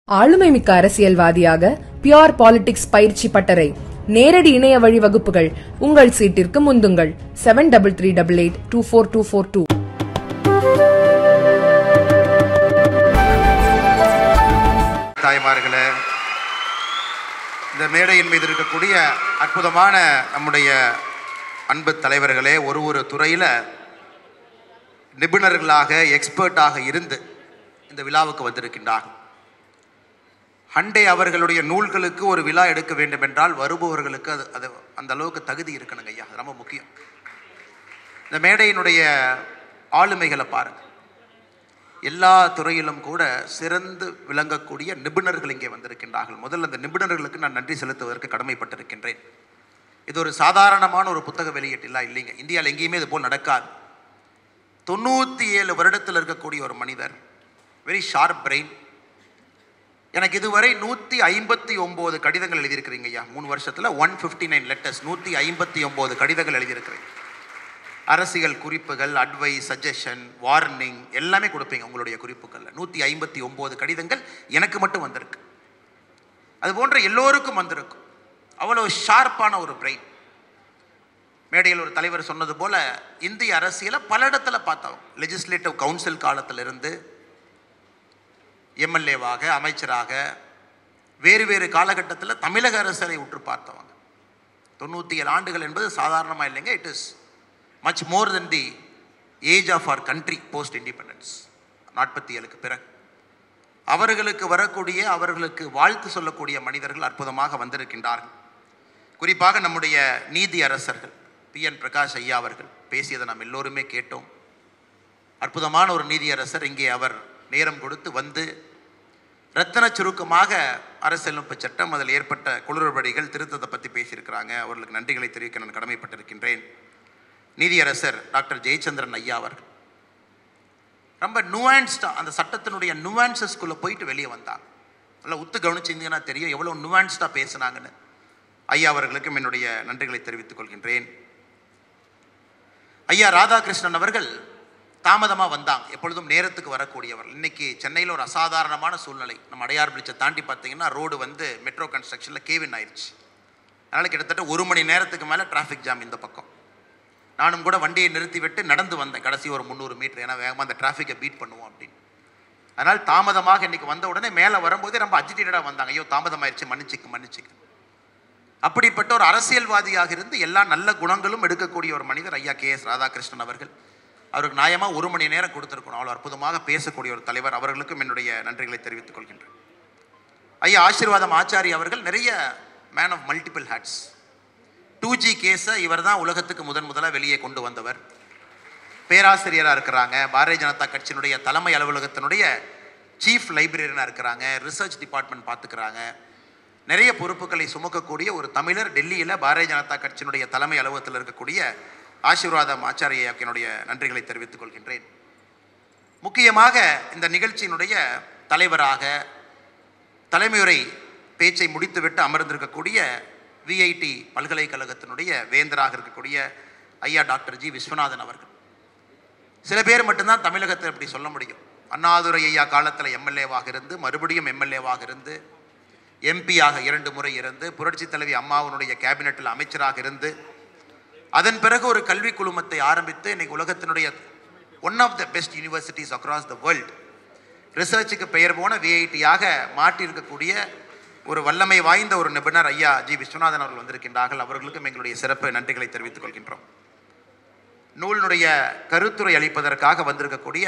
ஆளுமை மிக்க அரசியல்வாதியாக பியோர் பாலிடிக்ஸ் பயிற்சி பட்டறை நேரடி இணைய வழி வகுப்புகள் உங்கள் சீட்டிற்கு முந்துங்கள் seven double three double eight two four two four two தாய்மார்களே இந்த மேடையின் மீது இருக்கக்கூடிய அற்புதமான நம்முடைய அன்பு தலைவர்களே ஒரு ஒரு துறையில் நிபுணர்களாக எக்ஸ்பர்ட்டாக இருந்து இந்த விழாவுக்கு வந்திருக்கின்றார்கள் ஹண்டே அவர்களுடைய நூல்களுக்கு ஒரு விழா எடுக்க வேண்டும் என்றால் வருபவர்களுக்கு அது அது அந்த அளவுக்கு தகுதி இருக்கணுங்க ஐயா அது ரொம்ப முக்கியம் இந்த மேடையினுடைய ஆளுமைகளை பாருங்கள் எல்லா துறையிலும் கூட சிறந்து விளங்கக்கூடிய நிபுணர்கள் இங்கே வந்திருக்கின்றார்கள் முதல்ல அந்த நிபுணர்களுக்கு நான் நன்றி செலுத்துவதற்கு கடமைப்பட்டிருக்கின்றேன் இது ஒரு சாதாரணமான ஒரு புத்தக வெளியீட்டில்லாம் இல்லைங்க இந்தியாவில் எங்கேயுமே இது போல் நடக்காது தொண்ணூற்றி ஏழு வருடத்தில் இருக்கக்கூடிய ஒரு மனிதர் வெரி ஷார்ப் பிரெயின் எனக்கு இதுவரை நூற்றி ஐம்பத்தி ஒம்பது கடிதங்கள் எழுதியிருக்கிறீங்க ஐயா மூணு வருஷத்தில் ஒன் ஃபிஃப்டி நைன் லெட்டர்ஸ் நூற்றி ஐம்பத்தி ஒம்பது கடிதங்கள் எழுதியிருக்கிறேன் அரசியல் குறிப்புகள் அட்வைஸ் சஜஷன் வார்னிங் எல்லாமே கொடுப்பீங்க உங்களுடைய குறிப்புகளில் நூற்றி ஐம்பத்தி ஒம்பது கடிதங்கள் எனக்கு மட்டும் வந்திருக்கு அது போன்ற எல்லோருக்கும் வந்திருக்கும் அவ்வளோ ஷார்ப்பான ஒரு பிரெயின் மேடையில் ஒரு தலைவர் சொன்னது போல இந்திய அரசியலை பல இடத்துல பார்த்தோம் லெஜிஸ்லேட்டிவ் கவுன்சில் காலத்திலிருந்து எம்எல்ஏவாக அமைச்சராக வேறு வேறு காலகட்டத்தில் தமிழக அரசியலை உற்று பார்த்தவங்க தொண்ணூற்றி ஏழு ஆண்டுகள் என்பது சாதாரணமாக இல்லைங்க it is much more than the age of our country post independence நாற்பத்தி ஏழுக்கு பிறகு அவர்களுக்கு வரக்கூடிய அவர்களுக்கு வாழ்த்து சொல்லக்கூடிய மனிதர்கள் அற்புதமாக வந்திருக்கின்றார்கள் குறிப்பாக நம்முடைய நீதி அரசர்கள் பி என் பிரகாஷ் ஐயா அவர்கள் பேசியதை நாம் எல்லோருமே கேட்டோம் அற்புதமான ஒரு நீதியரசர் இங்கே அவர் நேரம் கொடுத்து வந்து ரத்தன சுருக்கமாக அரசியலமைப்பு சட்டம் அதில் ஏற்பட்ட குளறுபடிகள் திருத்தத்தை பற்றி பேசியிருக்கிறாங்க அவர்களுக்கு நன்றிகளை தெரிவிக்க நான் கடமைப்பட்டிருக்கின்றேன் நீதியரசர் டாக்டர் ஜெயச்சந்திரன் ஐயா அவர்கள் ரொம்ப நுவான்ஸ்டாக அந்த சட்டத்தினுடைய நுவான்சஸ்குள்ளே போயிட்டு வெளியே வந்தாங்க நல்லா உத்து கவனிச்சிருந்தீங்கன்னா தெரியும் எவ்வளோ நுவான்ஸ்டாக பேசுனாங்கன்னு ஐயா அவர்களுக்கும் என்னுடைய நன்றிகளை தெரிவித்துக் கொள்கின்றேன் ஐயா ராதாகிருஷ்ணன் அவர்கள் தாமதமாக வந்தாங்க எப்பொழுதும் நேரத்துக்கு வரக்கூடியவர் இன்னைக்கு சென்னையில் ஒரு அசாதாரணமான சூழ்நிலை நம்ம அடையார் பிரிட்ஜை தாண்டி பார்த்தீங்கன்னா ரோடு வந்து மெட்ரோ கன்ஸ்ட்ரக்ஷனில் கேவின் ஆயிடுச்சு அதனால் கிட்டத்தட்ட ஒரு மணி நேரத்துக்கு மேலே டிராஃபிக் ஜாம் இந்த பக்கம் நானும் கூட வண்டியை நிறுத்திவிட்டு நடந்து வந்தேன் கடைசி ஒரு முந்நூறு மீட்டர் ஏன்னா வேகமாக அந்த டிராஃபிக்கை பீட் பண்ணுவோம் அப்படின்னு அதனால் தாமதமாக இன்னைக்கு வந்த உடனே மேலே வரும்போதே ரொம்ப அஜிடேட்டடாக வந்தாங்க ஐயோ தாமதமாயிருச்சு மன்னிச்சுக்கு மன்னிச்சுக்கு அப்படிப்பட்ட ஒரு அரசியல்வாதியாக இருந்து எல்லா நல்ல குணங்களும் எடுக்கக்கூடிய ஒரு மனிதர் ஐயா கே எஸ் ராதாகிருஷ்ணன் அவர்கள் அவருக்கு நியாயமாக ஒரு மணி நேரம் கொடுத்துருக்கணும் அவ்வளோ அற்புதமாக பேசக்கூடிய ஒரு தலைவர் அவர்களுக்கும் என்னுடைய நன்றிகளை தெரிவித்துக் கொள்கின்றேன் ஐயா ஆசீர்வாதம் ஆச்சாரி அவர்கள் நிறைய man of multiple hats two G கேஸை இவர் தான் உலகத்துக்கு முதன் முதலாக வெளியே கொண்டு வந்தவர் பேராசிரியராக இருக்கிறாங்க பாரதிய ஜனதா கட்சியினுடைய தலைமை அலுவலகத்தினுடைய சீஃப் லைப்ரரியனாக இருக்கிறாங்க ரிசர்ச் டிபார்ட்மெண்ட் பார்த்துக்கிறாங்க நிறைய பொறுப்புகளை சுமக்கக்கூடிய ஒரு தமிழர் டெல்லியில் பாரதிய ஜனதா கட்சியினுடைய தலைமை அலுவலகத்தில் இருக்கக்கூடிய ஆசீர்வாதம் ஆச்சாரியாவுக்கு என்னுடைய நன்றிகளை தெரிவித்துக் கொள்கின்றேன் முக்கியமாக இந்த நிகழ்ச்சியினுடைய தலைவராக தலைமையுரை பேச்சை முடித்துவிட்டு அமர்ந்திருக்கக்கூடிய விஐடி பல்கலைக்கழகத்தினுடைய வேந்தராக இருக்கக்கூடிய ஐயா டாக்டர் ஜி விஸ்வநாதன் அவர்கள் சில பேர் மட்டும்தான் தமிழகத்தில் இப்படி சொல்ல முடியும் அண்ணாதுரை ஐயா காலத்தில் எம்எல்ஏவாக இருந்து மறுபடியும் எம்எல்ஏவாக இருந்து எம்பியாக இரண்டு முறை இருந்து புரட்சி தலைவி அம்மாவனுடைய கேபினெட்டில் அமைச்சராக இருந்து அதன் பிறகு ஒரு கல்வி குழுமத்தை ஆரம்பித்து இன்னைக்கு உலகத்தினுடைய one of the best universities across the world ரிசர்ச்சுக்கு பெயர் போன விஐடியாக மாற்றியிருக்கக்கூடிய ஒரு வல்லமை வாய்ந்த ஒரு நிபுணர் ஐயா ஜி விஸ்வநாதன் அவர்கள் வந்திருக்கின்றார்கள் அவர்களுக்கும் எங்களுடைய சிறப்பு நன்றிகளை தெரிவித்துக் கொள்கின்றோம் நூலினுடைய கருத்துரை அளிப்பதற்காக வந்திருக்கக்கூடிய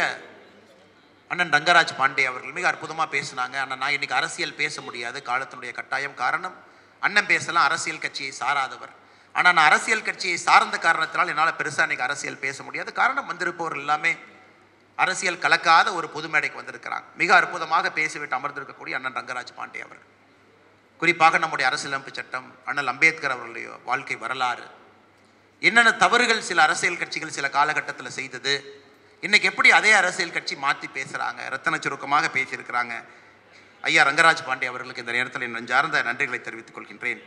அண்ணன் ரங்கராஜ் பாண்டே அவர்கள் மிக அற்புதமாக பேசினாங்க அண்ணன் நான் இன்னைக்கு அரசியல் பேச முடியாது காலத்தினுடைய கட்டாயம் காரணம் அண்ணன் பேசலாம் அரசியல் கட்சியை சாராதவர் ஆனால் நான் அரசியல் கட்சியை சார்ந்த காரணத்தினால் என்னால் பெருசாக இன்னைக்கு அரசியல் பேச முடியாது காரணம் வந்திருப்பவர்கள் எல்லாமே அரசியல் கலக்காத ஒரு பொது மேடைக்கு வந்திருக்கிறாங்க மிக அற்புதமாக பேசிவிட்டு அமர்ந்திருக்கக்கூடிய அண்ணன் ரங்கராஜ் பாண்டே அவர்கள் குறிப்பாக நம்முடைய அரசியலமைப்பு சட்டம் அண்ணல் அம்பேத்கர் அவர்களுடைய வாழ்க்கை வரலாறு என்னென்ன தவறுகள் சில அரசியல் கட்சிகள் சில காலகட்டத்தில் செய்தது இன்னைக்கு எப்படி அதே அரசியல் கட்சி மாற்றி பேசுகிறாங்க ரத்தன சுருக்கமாக பேசியிருக்கிறாங்க ஐயா ரங்கராஜ் பாண்டே அவர்களுக்கு இந்த நேரத்தில் என் நெஞ்சார்ந்த நன்றிகளை தெரிவித்துக் கொள்கின்றேன்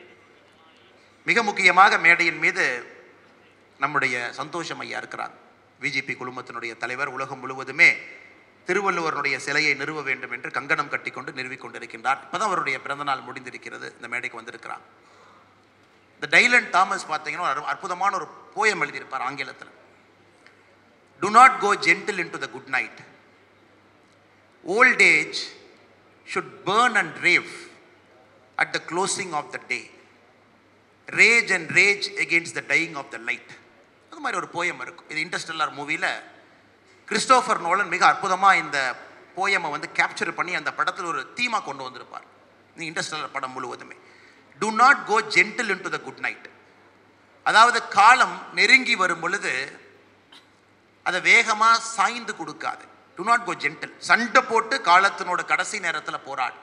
மிக முக்கியமாக மேடையின் மீது நம்முடைய சந்தோஷம் ஐயா இருக்கிறாங்க பிஜேபி குழுமத்தினுடைய தலைவர் உலகம் முழுவதுமே திருவள்ளுவருடைய சிலையை நிறுவ வேண்டும் என்று கங்கணம் கட்டிக்கொண்டு நிறுவிக் கொண்டிருக்கின்றார் இப்பதான் அவருடைய பிறந்தநாள் முடிந்திருக்கிறது இந்த மேடைக்கு வந்திருக்கிறார் இந்த டைலன் தாமஸ் பார்த்தீங்கன்னா ஒரு அற்புதமான ஒரு போயம் எழுதியிருப்பார் ஆங்கிலத்தில் do not go gentle into the good night old age should burn and rave at the closing of the day rage and rage against the dying of the light அது மாதிரி ஒரு poem இருக்கும் இது Interstellar மூவியில் Christopher Nolan மிக அற்புதமாக இந்த போயமை வந்து கேப்சர் பண்ணி அந்த படத்தில் ஒரு தீமா கொண்டு வந்திருப்பார் இந்த இன்டர்ஸ்டெல்லர் படம் முழுவதுமே do not go gentle into the good night அதாவது காலம் நெருங்கி வரும் பொழுது அதை வேகமாக சாய்ந்து கொடுக்காது டு நாட் கோ ஜென்டில் சண்டை போட்டு காலத்தினோட கடைசி நேரத்தில் போராடு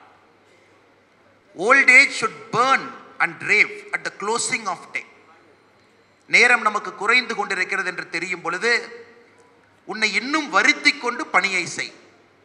old age should burn and rave at the closing of day நேரம் நமக்கு குறைந்து கொண்டிருக்கிறது என்று தெரியும் பொழுது உன்னை இன்னும் வருத்தி கொண்டு பணியை செய்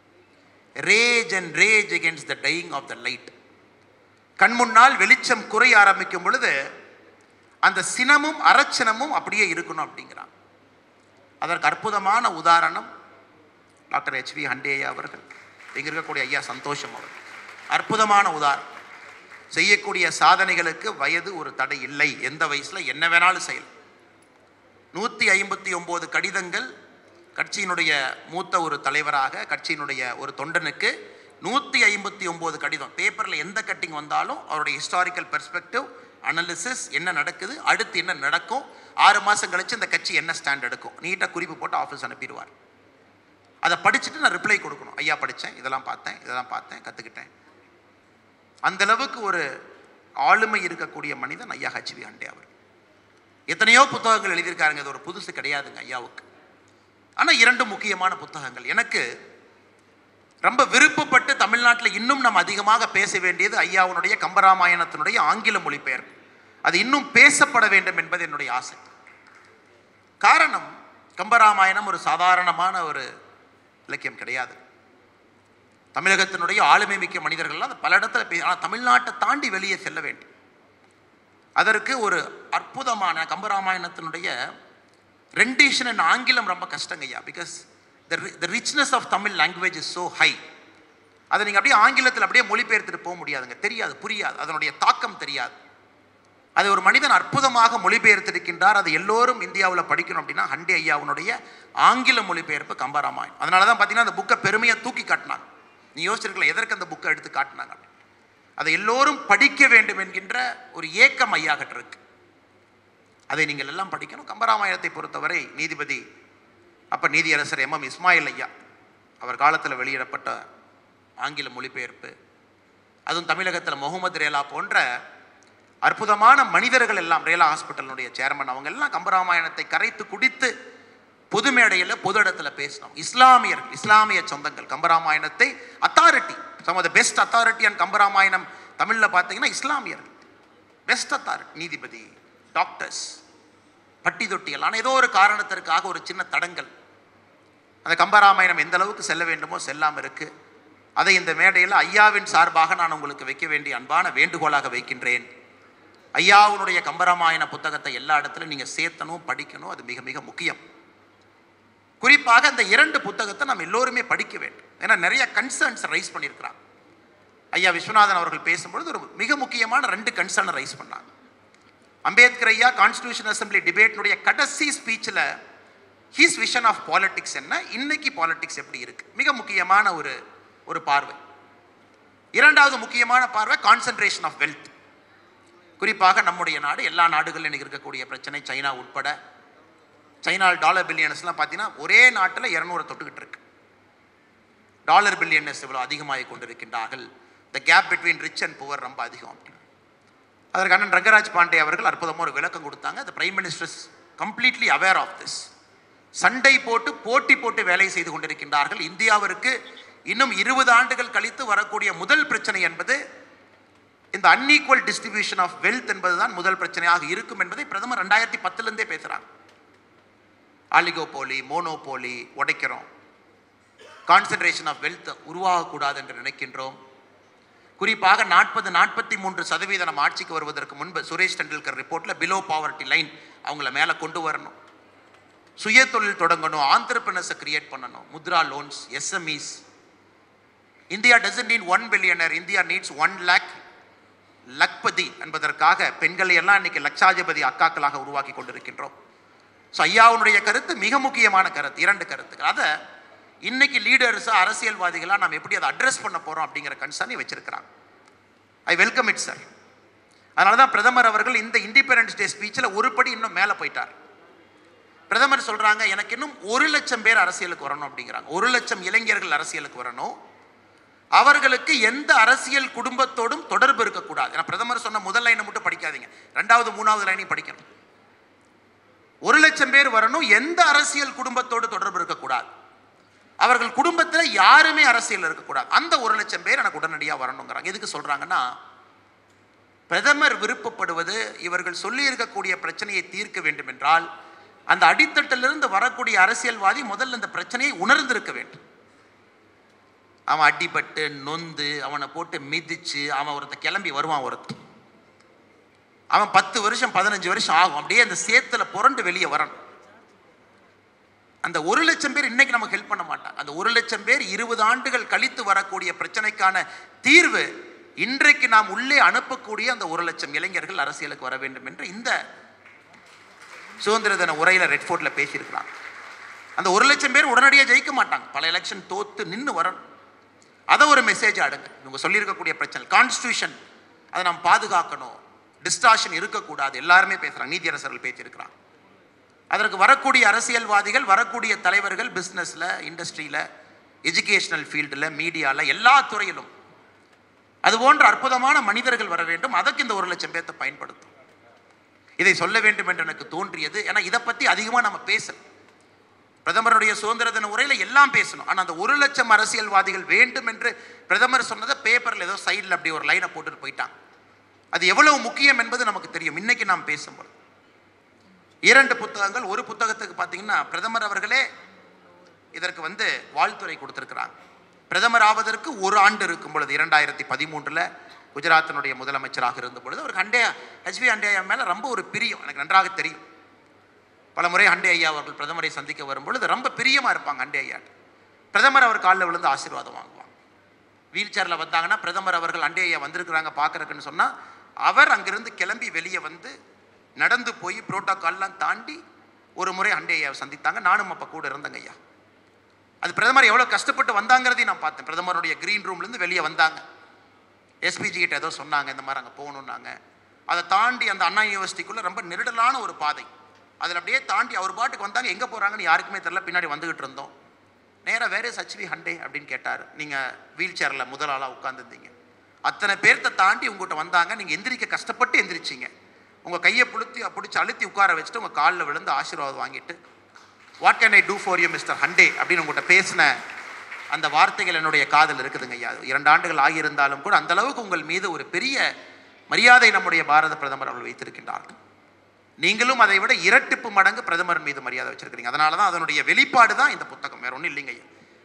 rage and rage against the dying of the light கண் முன்னால் வெளிச்சம் குறைய ஆரம்பிக்கும் பொழுது அந்த சினமும் அரச்சனமும் அப்படியே இருக்கணும் அப்படிங்கிறான் அதற்கு அற்புதமான உதாரணம் டாக்டர் ஹெச்வி ஹண்டேயா அவர்கள் இங்க இருக்கக்கூடிய ஐயா சந்தோஷம் அவர்கள் அற்புதமான உதாரணம் செய்யக்கூடிய சாதனைகளுக்கு வயது ஒரு தடை இல்லை எந்த வயசுல என்ன வேணாலும் செய்யலாம் நூற்றி ஐம்பத்தி ஒம்பது கடிதங்கள் கட்சியினுடைய மூத்த ஒரு தலைவராக கட்சியினுடைய ஒரு தொண்டனுக்கு நூற்றி ஐம்பத்தி ஒம்பது கடிதம் பேப்பரில் எந்த கட்டிங் வந்தாலும் அவருடைய ஹிஸ்டாரிக்கல் பெர்ஸ்பெக்டிவ் அனாலிசிஸ் என்ன நடக்குது அடுத்து என்ன நடக்கும் ஆறு மாதம் கழிச்சு இந்த கட்சி என்ன ஸ்டாண்ட் எடுக்கும் நீட்டாக குறிப்பு போட்டு ஆஃபீஸ் அனுப்பிடுவார் அதை படிச்சுட்டு நான் ரிப்ளை கொடுக்கணும் ஐயா படித்தேன் இதெல்லாம் பார்த்தேன் இதெல்லாம் பார்த்தேன் கற்றுக்கிட்டேன் அந்த அளவுக்கு ஒரு ஆளுமை இருக்கக்கூடிய மனிதன் ஐயா ஹச்வி அண்டே அவர் எத்தனையோ புத்தகங்கள் எழுதியிருக்காருங்க இது ஒரு புதுசு கிடையாதுங்க ஐயாவுக்கு ஆனால் இரண்டு முக்கியமான புத்தகங்கள் எனக்கு ரொம்ப விருப்பப்பட்டு தமிழ்நாட்டில் இன்னும் நம்ம அதிகமாக பேச வேண்டியது ஐயாவுடைய கம்பராமாயணத்தினுடைய ஆங்கில மொழிபெயர்ப்பு அது இன்னும் பேசப்பட வேண்டும் என்பது என்னுடைய ஆசை காரணம் கம்பராமாயணம் ஒரு சாதாரணமான ஒரு இலக்கியம் கிடையாது தமிழகத்தினுடைய ஆளுமை மிக்க மனிதர்கள்லாம் அது பல இடத்துல பே ஆனால் தமிழ்நாட்டை தாண்டி வெளியே செல்ல வேண்டும் அதற்கு ஒரு அற்புதமான கம்பராமாயணத்தினுடைய ரெண்டிஷன் இன் ஆங்கிலம் ரொம்ப கஷ்டங்க ஐயா because the the richness of Tamil language is so high அதை நீங்கள் அப்படியே ஆங்கிலத்தில் அப்படியே மொழிபெயர்த்துட்டு போக முடியாதுங்க தெரியாது புரியாது அதனுடைய தாக்கம் தெரியாது அதை ஒரு மனிதன் அற்புதமாக மொழிபெயர்த்திருக்கின்றார் அதை எல்லோரும் இந்தியாவில் படிக்கணும் அப்படின்னா ஹண்டி ஐயாவுடைய ஆங்கில மொழிபெயர்ப்பு கம்பராமாயணம் அதனால தான் பார்த்தீங்கன்னா அந்த புக்கை பெருமையாக தூக்கி காட்டினாங்க நீ யோசிச்சிருக்கல எதற்கு அந்த புக்கை எடுத்து காட்டினாங்க அப்படின்னு. அதை எல்லோரும் படிக்க வேண்டும் என்கின்ற ஒரு ஏக்கம் ஐயாகிட்ட இருக்கு அதை நீங்கள் எல்லாம் படிக்கணும் கம்பராமாயணத்தை பொறுத்தவரை நீதிபதி அப்போ நீதியரசர் எம் எம் இஸ்மாயில் ஐயா அவர் காலத்தில் வெளியிடப்பட்ட ஆங்கில மொழிபெயர்ப்பு அதுவும் தமிழகத்தில் முகமது ரேலா போன்ற அற்புதமான மனிதர்கள் எல்லாம் ரேலா ஹாஸ்பிட்டலினுடைய சேர்மன் அவங்க எல்லாம் கம்பராமாயணத்தை கரைத்து குடித்து பொது மேடையில் பொது இடத்துல பேசினோம் இஸ்லாமியர்கள் இஸ்லாமிய சொந்தங்கள் கம்பராமாயணத்தை authority some of the best authority and Kambaramayanam தமிழில் பார்த்தீங்கன்னா இஸ்லாமியர்கள் பெஸ்ட் அத்தாரிட்டி நீதிபதி டாக்டர்ஸ் பட்டி தொட்டிகள் ஆனால் ஏதோ ஒரு காரணத்திற்காக ஒரு சின்ன தடங்கள் அந்த கம்பராமாயணம் எந்த அளவுக்கு செல்ல வேண்டுமோ செல்லாமல் இருக்கு அதை இந்த மேடையில் ஐயாவின் சார்பாக நான் உங்களுக்கு வைக்க வேண்டிய அன்பான வேண்டுகோளாக வைக்கின்றேன் ஐயாவுடைய கம்பராமாயண புத்தகத்தை எல்லா இடத்துலையும் நீங்கள் சேர்த்தணும் படிக்கணும் அது மிக மிக முக்கியம் குறிப்பாக அந்த இரண்டு புத்தகத்தை நம்ம எல்லோருமே படிக்க வேண்டும் ஏன்னா நிறைய கன்சர்ன்ஸ் ரைஸ் பண்ணியிருக்கிறாங்க ஐயா விஸ்வநாதன் அவர்கள் பேசும்பொழுது ஒரு மிக முக்கியமான ரெண்டு கன்சர்னை ரைஸ் பண்ணாங்க அம்பேத்கர் ஐயா கான்ஸ்டியூஷன் அசம்பிளி டிபேட்னுடைய கடைசி ஸ்பீச்சில் ஹீஸ் விஷன் ஆஃப் பாலிடிக்ஸ் என்ன இன்னைக்கு பாலிடிக்ஸ் எப்படி இருக்கு மிக முக்கியமான ஒரு ஒரு பார்வை இரண்டாவது முக்கியமான பார்வை கான்சென்ட்ரேஷன் ஆஃப் வெல்த் குறிப்பாக நம்முடைய நாடு எல்லா நாடுகளிலும் இன்னைக்கு இருக்கக்கூடிய பிரச்சனை சைனா உட்பட சைனாவில் டாலர் பில்லியனர்ஸ்லாம் பார்த்தீங்கன்னா ஒரே நாட்டில் இரநூறு தொட்டுக்கிட்டு இருக்கு டாலர் பில்லியனர்ஸ் இவ்வளோ அதிகமாகி கொண்டிருக்கின்றார்கள் the gap between rich and poor ரொம்ப அதிகம் அப்படின்னு அதற்கு அண்ணன் ரங்கராஜ் பாண்டே அவர்கள் அற்புதமாக ஒரு விளக்கம் கொடுத்தாங்க the prime minister's completely aware of this சண்டை போட்டு போட்டி போட்டு வேலை செய்து கொண்டிருக்கின்றார்கள் இந்தியாவிற்கு இன்னும் இருபது ஆண்டுகள் கழித்து வரக்கூடிய முதல் பிரச்சனை என்பது இந்த அன்ஈக்குவல் டிஸ்ட்ரிபியூஷன் ஆஃப் வெல்த் என்பதுதான் முதல் பிரச்சனையாக இருக்கும் என்பதை பிரதமர் ரெண்டாயிரத்தி பத்துலேருந்தே பேசுகிறாங்க ஆலிகோபோலி மோனோபோலி உடைக்கிறோம் கான்சன்ட்ரேஷன் ஆஃப் வெல்த் உருவாகக்கூடாது என்று நினைக்கின்றோம் குறிப்பாக நாற்பது நாற்பத்தி மூன்று சதவீதம் நம்ம ஆட்சிக்கு வருவதற்கு முன்பு சுரேஷ் டெண்டுல்கர் ரிப்போர்ட்டில் பிலோ பாவர்ட்டி லைன் அவங்கள மேலே கொண்டு வரணும் சுய தொழில் தொடங்கணும் ஆந்திரப்பினஸை கிரியேட் பண்ணணும் Mudra loans SMEs India doesn't need one billionaire India needs one lakh Lakhpati என்பதற்காக பெண்களை எல்லாம் இன்னைக்கு லட்சாதிபதி அக்காக்களாக உருவாக்கி கொண்டிருக்கின்றோம் ஸோ ஐயாவுடைய கருத்து மிக முக்கியமான கருத்து இரண்டு கருத்துக்கள் அதை இன்னைக்கு லீடர்ஸ் அரசியல்வாதிகளாக நாம் எப்படி அதை அட்ரஸ் பண்ண போகிறோம் அப்படிங்கிற கன்சர்னை வச்சிருக்கிறாங்க ஐ வெல்கம் இட் சார் அதனால தான் பிரதமர் அவர்கள் இந்த இண்டிபெண்டன்ஸ் டே ஸ்பீச்சில் ஒரு படி இன்னும் மேலே போயிட்டார் பிரதமர் சொல்கிறாங்க எனக்கு இன்னும் ஒரு லட்சம் பேர் அரசியலுக்கு வரணும் அப்படிங்கிறாங்க ஒரு லட்சம் இளைஞர்கள் அரசியலுக்கு வரணும் அவர்களுக்கு எந்த அரசியல் குடும்பத்தோடும் தொடர்பு இருக்கக்கூடாது ஏன்னா பிரதமர் சொன்ன முதல் லைனை மட்டும் படிக்காதீங்க ரெண்டாவது மூணாவது லைனையும் படிக்கணும் ஒரு லட்சம் பேர் வரணும் எந்த அரசியல் குடும்பத்தோடு தொடர்பு இருக்கக்கூடாது அவர்கள் குடும்பத்தில் யாருமே அரசியல் இருக்கக்கூடாது அந்த ஒரு லட்சம் பேர் எனக்கு உடனடியாக வரணுங்கிறாங்க எதுக்கு சொல்கிறாங்கன்னா பிரதமர் விருப்பப்படுவது இவர்கள் சொல்லி இருக்கக்கூடிய பிரச்சனையை தீர்க்க வேண்டும் என்றால் அந்த அடித்தட்டிலிருந்து வரக்கூடிய அரசியல்வாதி முதல்ல இந்த பிரச்சனையை உணர்ந்திருக்க வேண்டும் அவன் அடிபட்டு நொந்து அவனை போட்டு மிதிச்சு அவன் ஒருத்த கிளம்பி வருவான் ஒருத்தன் அவன் பத்து வருஷம் பதினஞ்சு வருஷம் ஆகும் அப்படியே அந்த சேத்துல புரண்டு வெளியே வரணும் அந்த ஒரு லட்சம் பேர் இன்னைக்கு நமக்கு ஹெல்ப் பண்ண மாட்டாங்க அந்த ஒரு லட்சம் பேர் இருபது ஆண்டுகள் கழித்து வரக்கூடிய பிரச்சனைக்கான தீர்வு இன்றைக்கு நாம் உள்ளே அனுப்பக்கூடிய அந்த ஒரு லட்சம் இளைஞர்கள் அரசியலுக்கு வர வேண்டும் என்று இந்த சுதந்திர தின உரையில் ரெட்ஃபோர்ட்டில் பேசியிருக்கிறாங்க அந்த ஒரு லட்சம் பேர் உடனடியாக ஜெயிக்க மாட்டாங்க பல எலெக்ஷன் தோத்து நின்று வரணும் அதை ஒரு மெசேஜ் அடுங்க இவங்க சொல்லியிருக்கக்கூடிய பிரச்சனை கான்ஸ்டியூஷன் அதை நாம் பாதுகாக்கணும் டிஸ்டார்ஷன் இருக்கக்கூடாது எல்லாருமே பேசுகிறாங்க நீதியரசர்கள் பேசியிருக்கிறாங்க அதற்கு வரக்கூடிய அரசியல்வாதிகள் வரக்கூடிய தலைவர்கள் பிஸ்னஸில் இண்டஸ்ட்ரியில் எஜுகேஷனல் ஃபீல்டில் மீடியாவில் எல்லா துறையிலும் அது போன்ற அற்புதமான மனிதர்கள் வர வேண்டும் அதற்கு இந்த ஒரு லட்சம் பேர்த்தை பயன்படுத்தும் இதை சொல்ல வேண்டும் என்று எனக்கு தோன்றியது ஏன்னா இதை பற்றி அதிகமாக நம்ம பேசல பிரதமருடைய சுதந்திர தின உரையில் எல்லாம் பேசணும் ஆனால் அந்த ஒரு லட்சம் அரசியல்வாதிகள் வேண்டும் என்று பிரதமர் சொன்னதை பேப்பரில் ஏதோ சைடில் அப்படி ஒரு லைனை போட்டுட்டு போயிட்டாங்க அது எவ்வளவு முக்கியம் என்பது நமக்கு தெரியும் இன்னைக்கு நாம் பேசும்போது இரண்டு புத்தகங்கள் ஒரு புத்தகத்துக்கு பார்த்தீங்கன்னா பிரதமர் அவர்களே இதற்கு வந்து வாழ்த்துறை கொடுத்திருக்கிறாங்க பிரதமர் ஆவதற்கு ஒரு ஆண்டு இருக்கும் பொழுது இரண்டாயிரத்தி பதிமூன்றில் குஜராத்தினுடைய முதலமைச்சராக இருந்த பொழுது அவர் ஹண்டே ஹெச்பி ஹண்டே ஐயா மேலே ரொம்ப ஒரு பிரியம் எனக்கு நன்றாக தெரியும் பல முறை ஹண்டே ஐயா அவர்கள் பிரதமரை சந்திக்க வரும்பொழுது ரொம்ப பிரியமாக இருப்பாங்க ஹண்டே ஐயா பிரதமர் அவர் காலில் விழுந்து ஆசீர்வாதம் வாங்குவாங்க வீல் சேரில் வந்தாங்கன்னா பிரதமர் அவர்கள் ஹண்டே ஐயா வந்திருக்கிறாங்க பார்க்கறதுக்குன்னு சொன்னால் அவர் அங்கிருந்து கிளம்பி வெளியே வந்து நடந்து போய் புரோட்டோக்கால்லாம் தாண்டி ஒரு முறை ஹண்டே ஐயாவை சந்தித்தாங்க நானும் அப்போ கூட இருந்தேங்க ஐயா அது பிரதமர் எவ்வளோ கஷ்டப்பட்டு வந்தாங்கிறதையும் நான் பார்த்தேன் பிரதமருடைய க்ரீன் ரூம்லேருந்து வெளியே வந்தாங்க எஸ்பிஜி கிட்ட ஏதோ சொன்னாங்க இந்த மாதிரி அங்கே போகணுன்னாங்க அதை தாண்டி அந்த அண்ணா யூனிவர்சிட்டிக்குள்ளே ரொம்ப நெருடலான ஒரு பாதை அதில் அப்படியே தாண்டி அவர் பாட்டுக்கு வந்தாங்க எங்கே போகிறாங்கன்னு யாருக்குமே தெரியல பின்னாடி வந்துகிட்டு இருந்தோம் நேராக வேறு சச்வி ஹண்டே அப்படின்னு கேட்டார் நீங்கள் வீல் சேரில் முதல் ஆளாக உட்காந்துருந்தீங்க அத்தனை பேர்த்த தாண்டி உங்கள்கிட்ட வந்தாங்க நீங்கள் எந்திரிக்க கஷ்டப்பட்டு எந்திரிச்சிங்க உங்கள் கையை பிடிச்சி பிடிச்சி அழுத்தி உட்கார வச்சுட்டு உங்கள் காலில் விழுந்து ஆசீர்வாதம் வாங்கிட்டு what can I do for you mister Hande அப்படின்னு உங்கள்கிட்ட பேசின அந்த வார்த்தைகள் என்னுடைய காதல் இருக்குதுங்க ஐயா இரண்டு ஆண்டுகள் ஆகியிருந்தாலும் கூட அந்த அளவுக்கு உங்கள் மீது ஒரு பெரிய மரியாதை நம்முடைய பாரத பிரதமர் அவர்கள் வைத்திருக்கின்றார்கள் நீங்களும் அதை விட இரட்டிப்பு மடங்கு பிரதமர் மீது மரியாதை வச்சிருக்கிறீங்க அதனால தான் அதனுடைய வெளிப்பாடு தான் இந்த புத்தகம் வேற ஒன்றும் இல்லைங்க ஐயா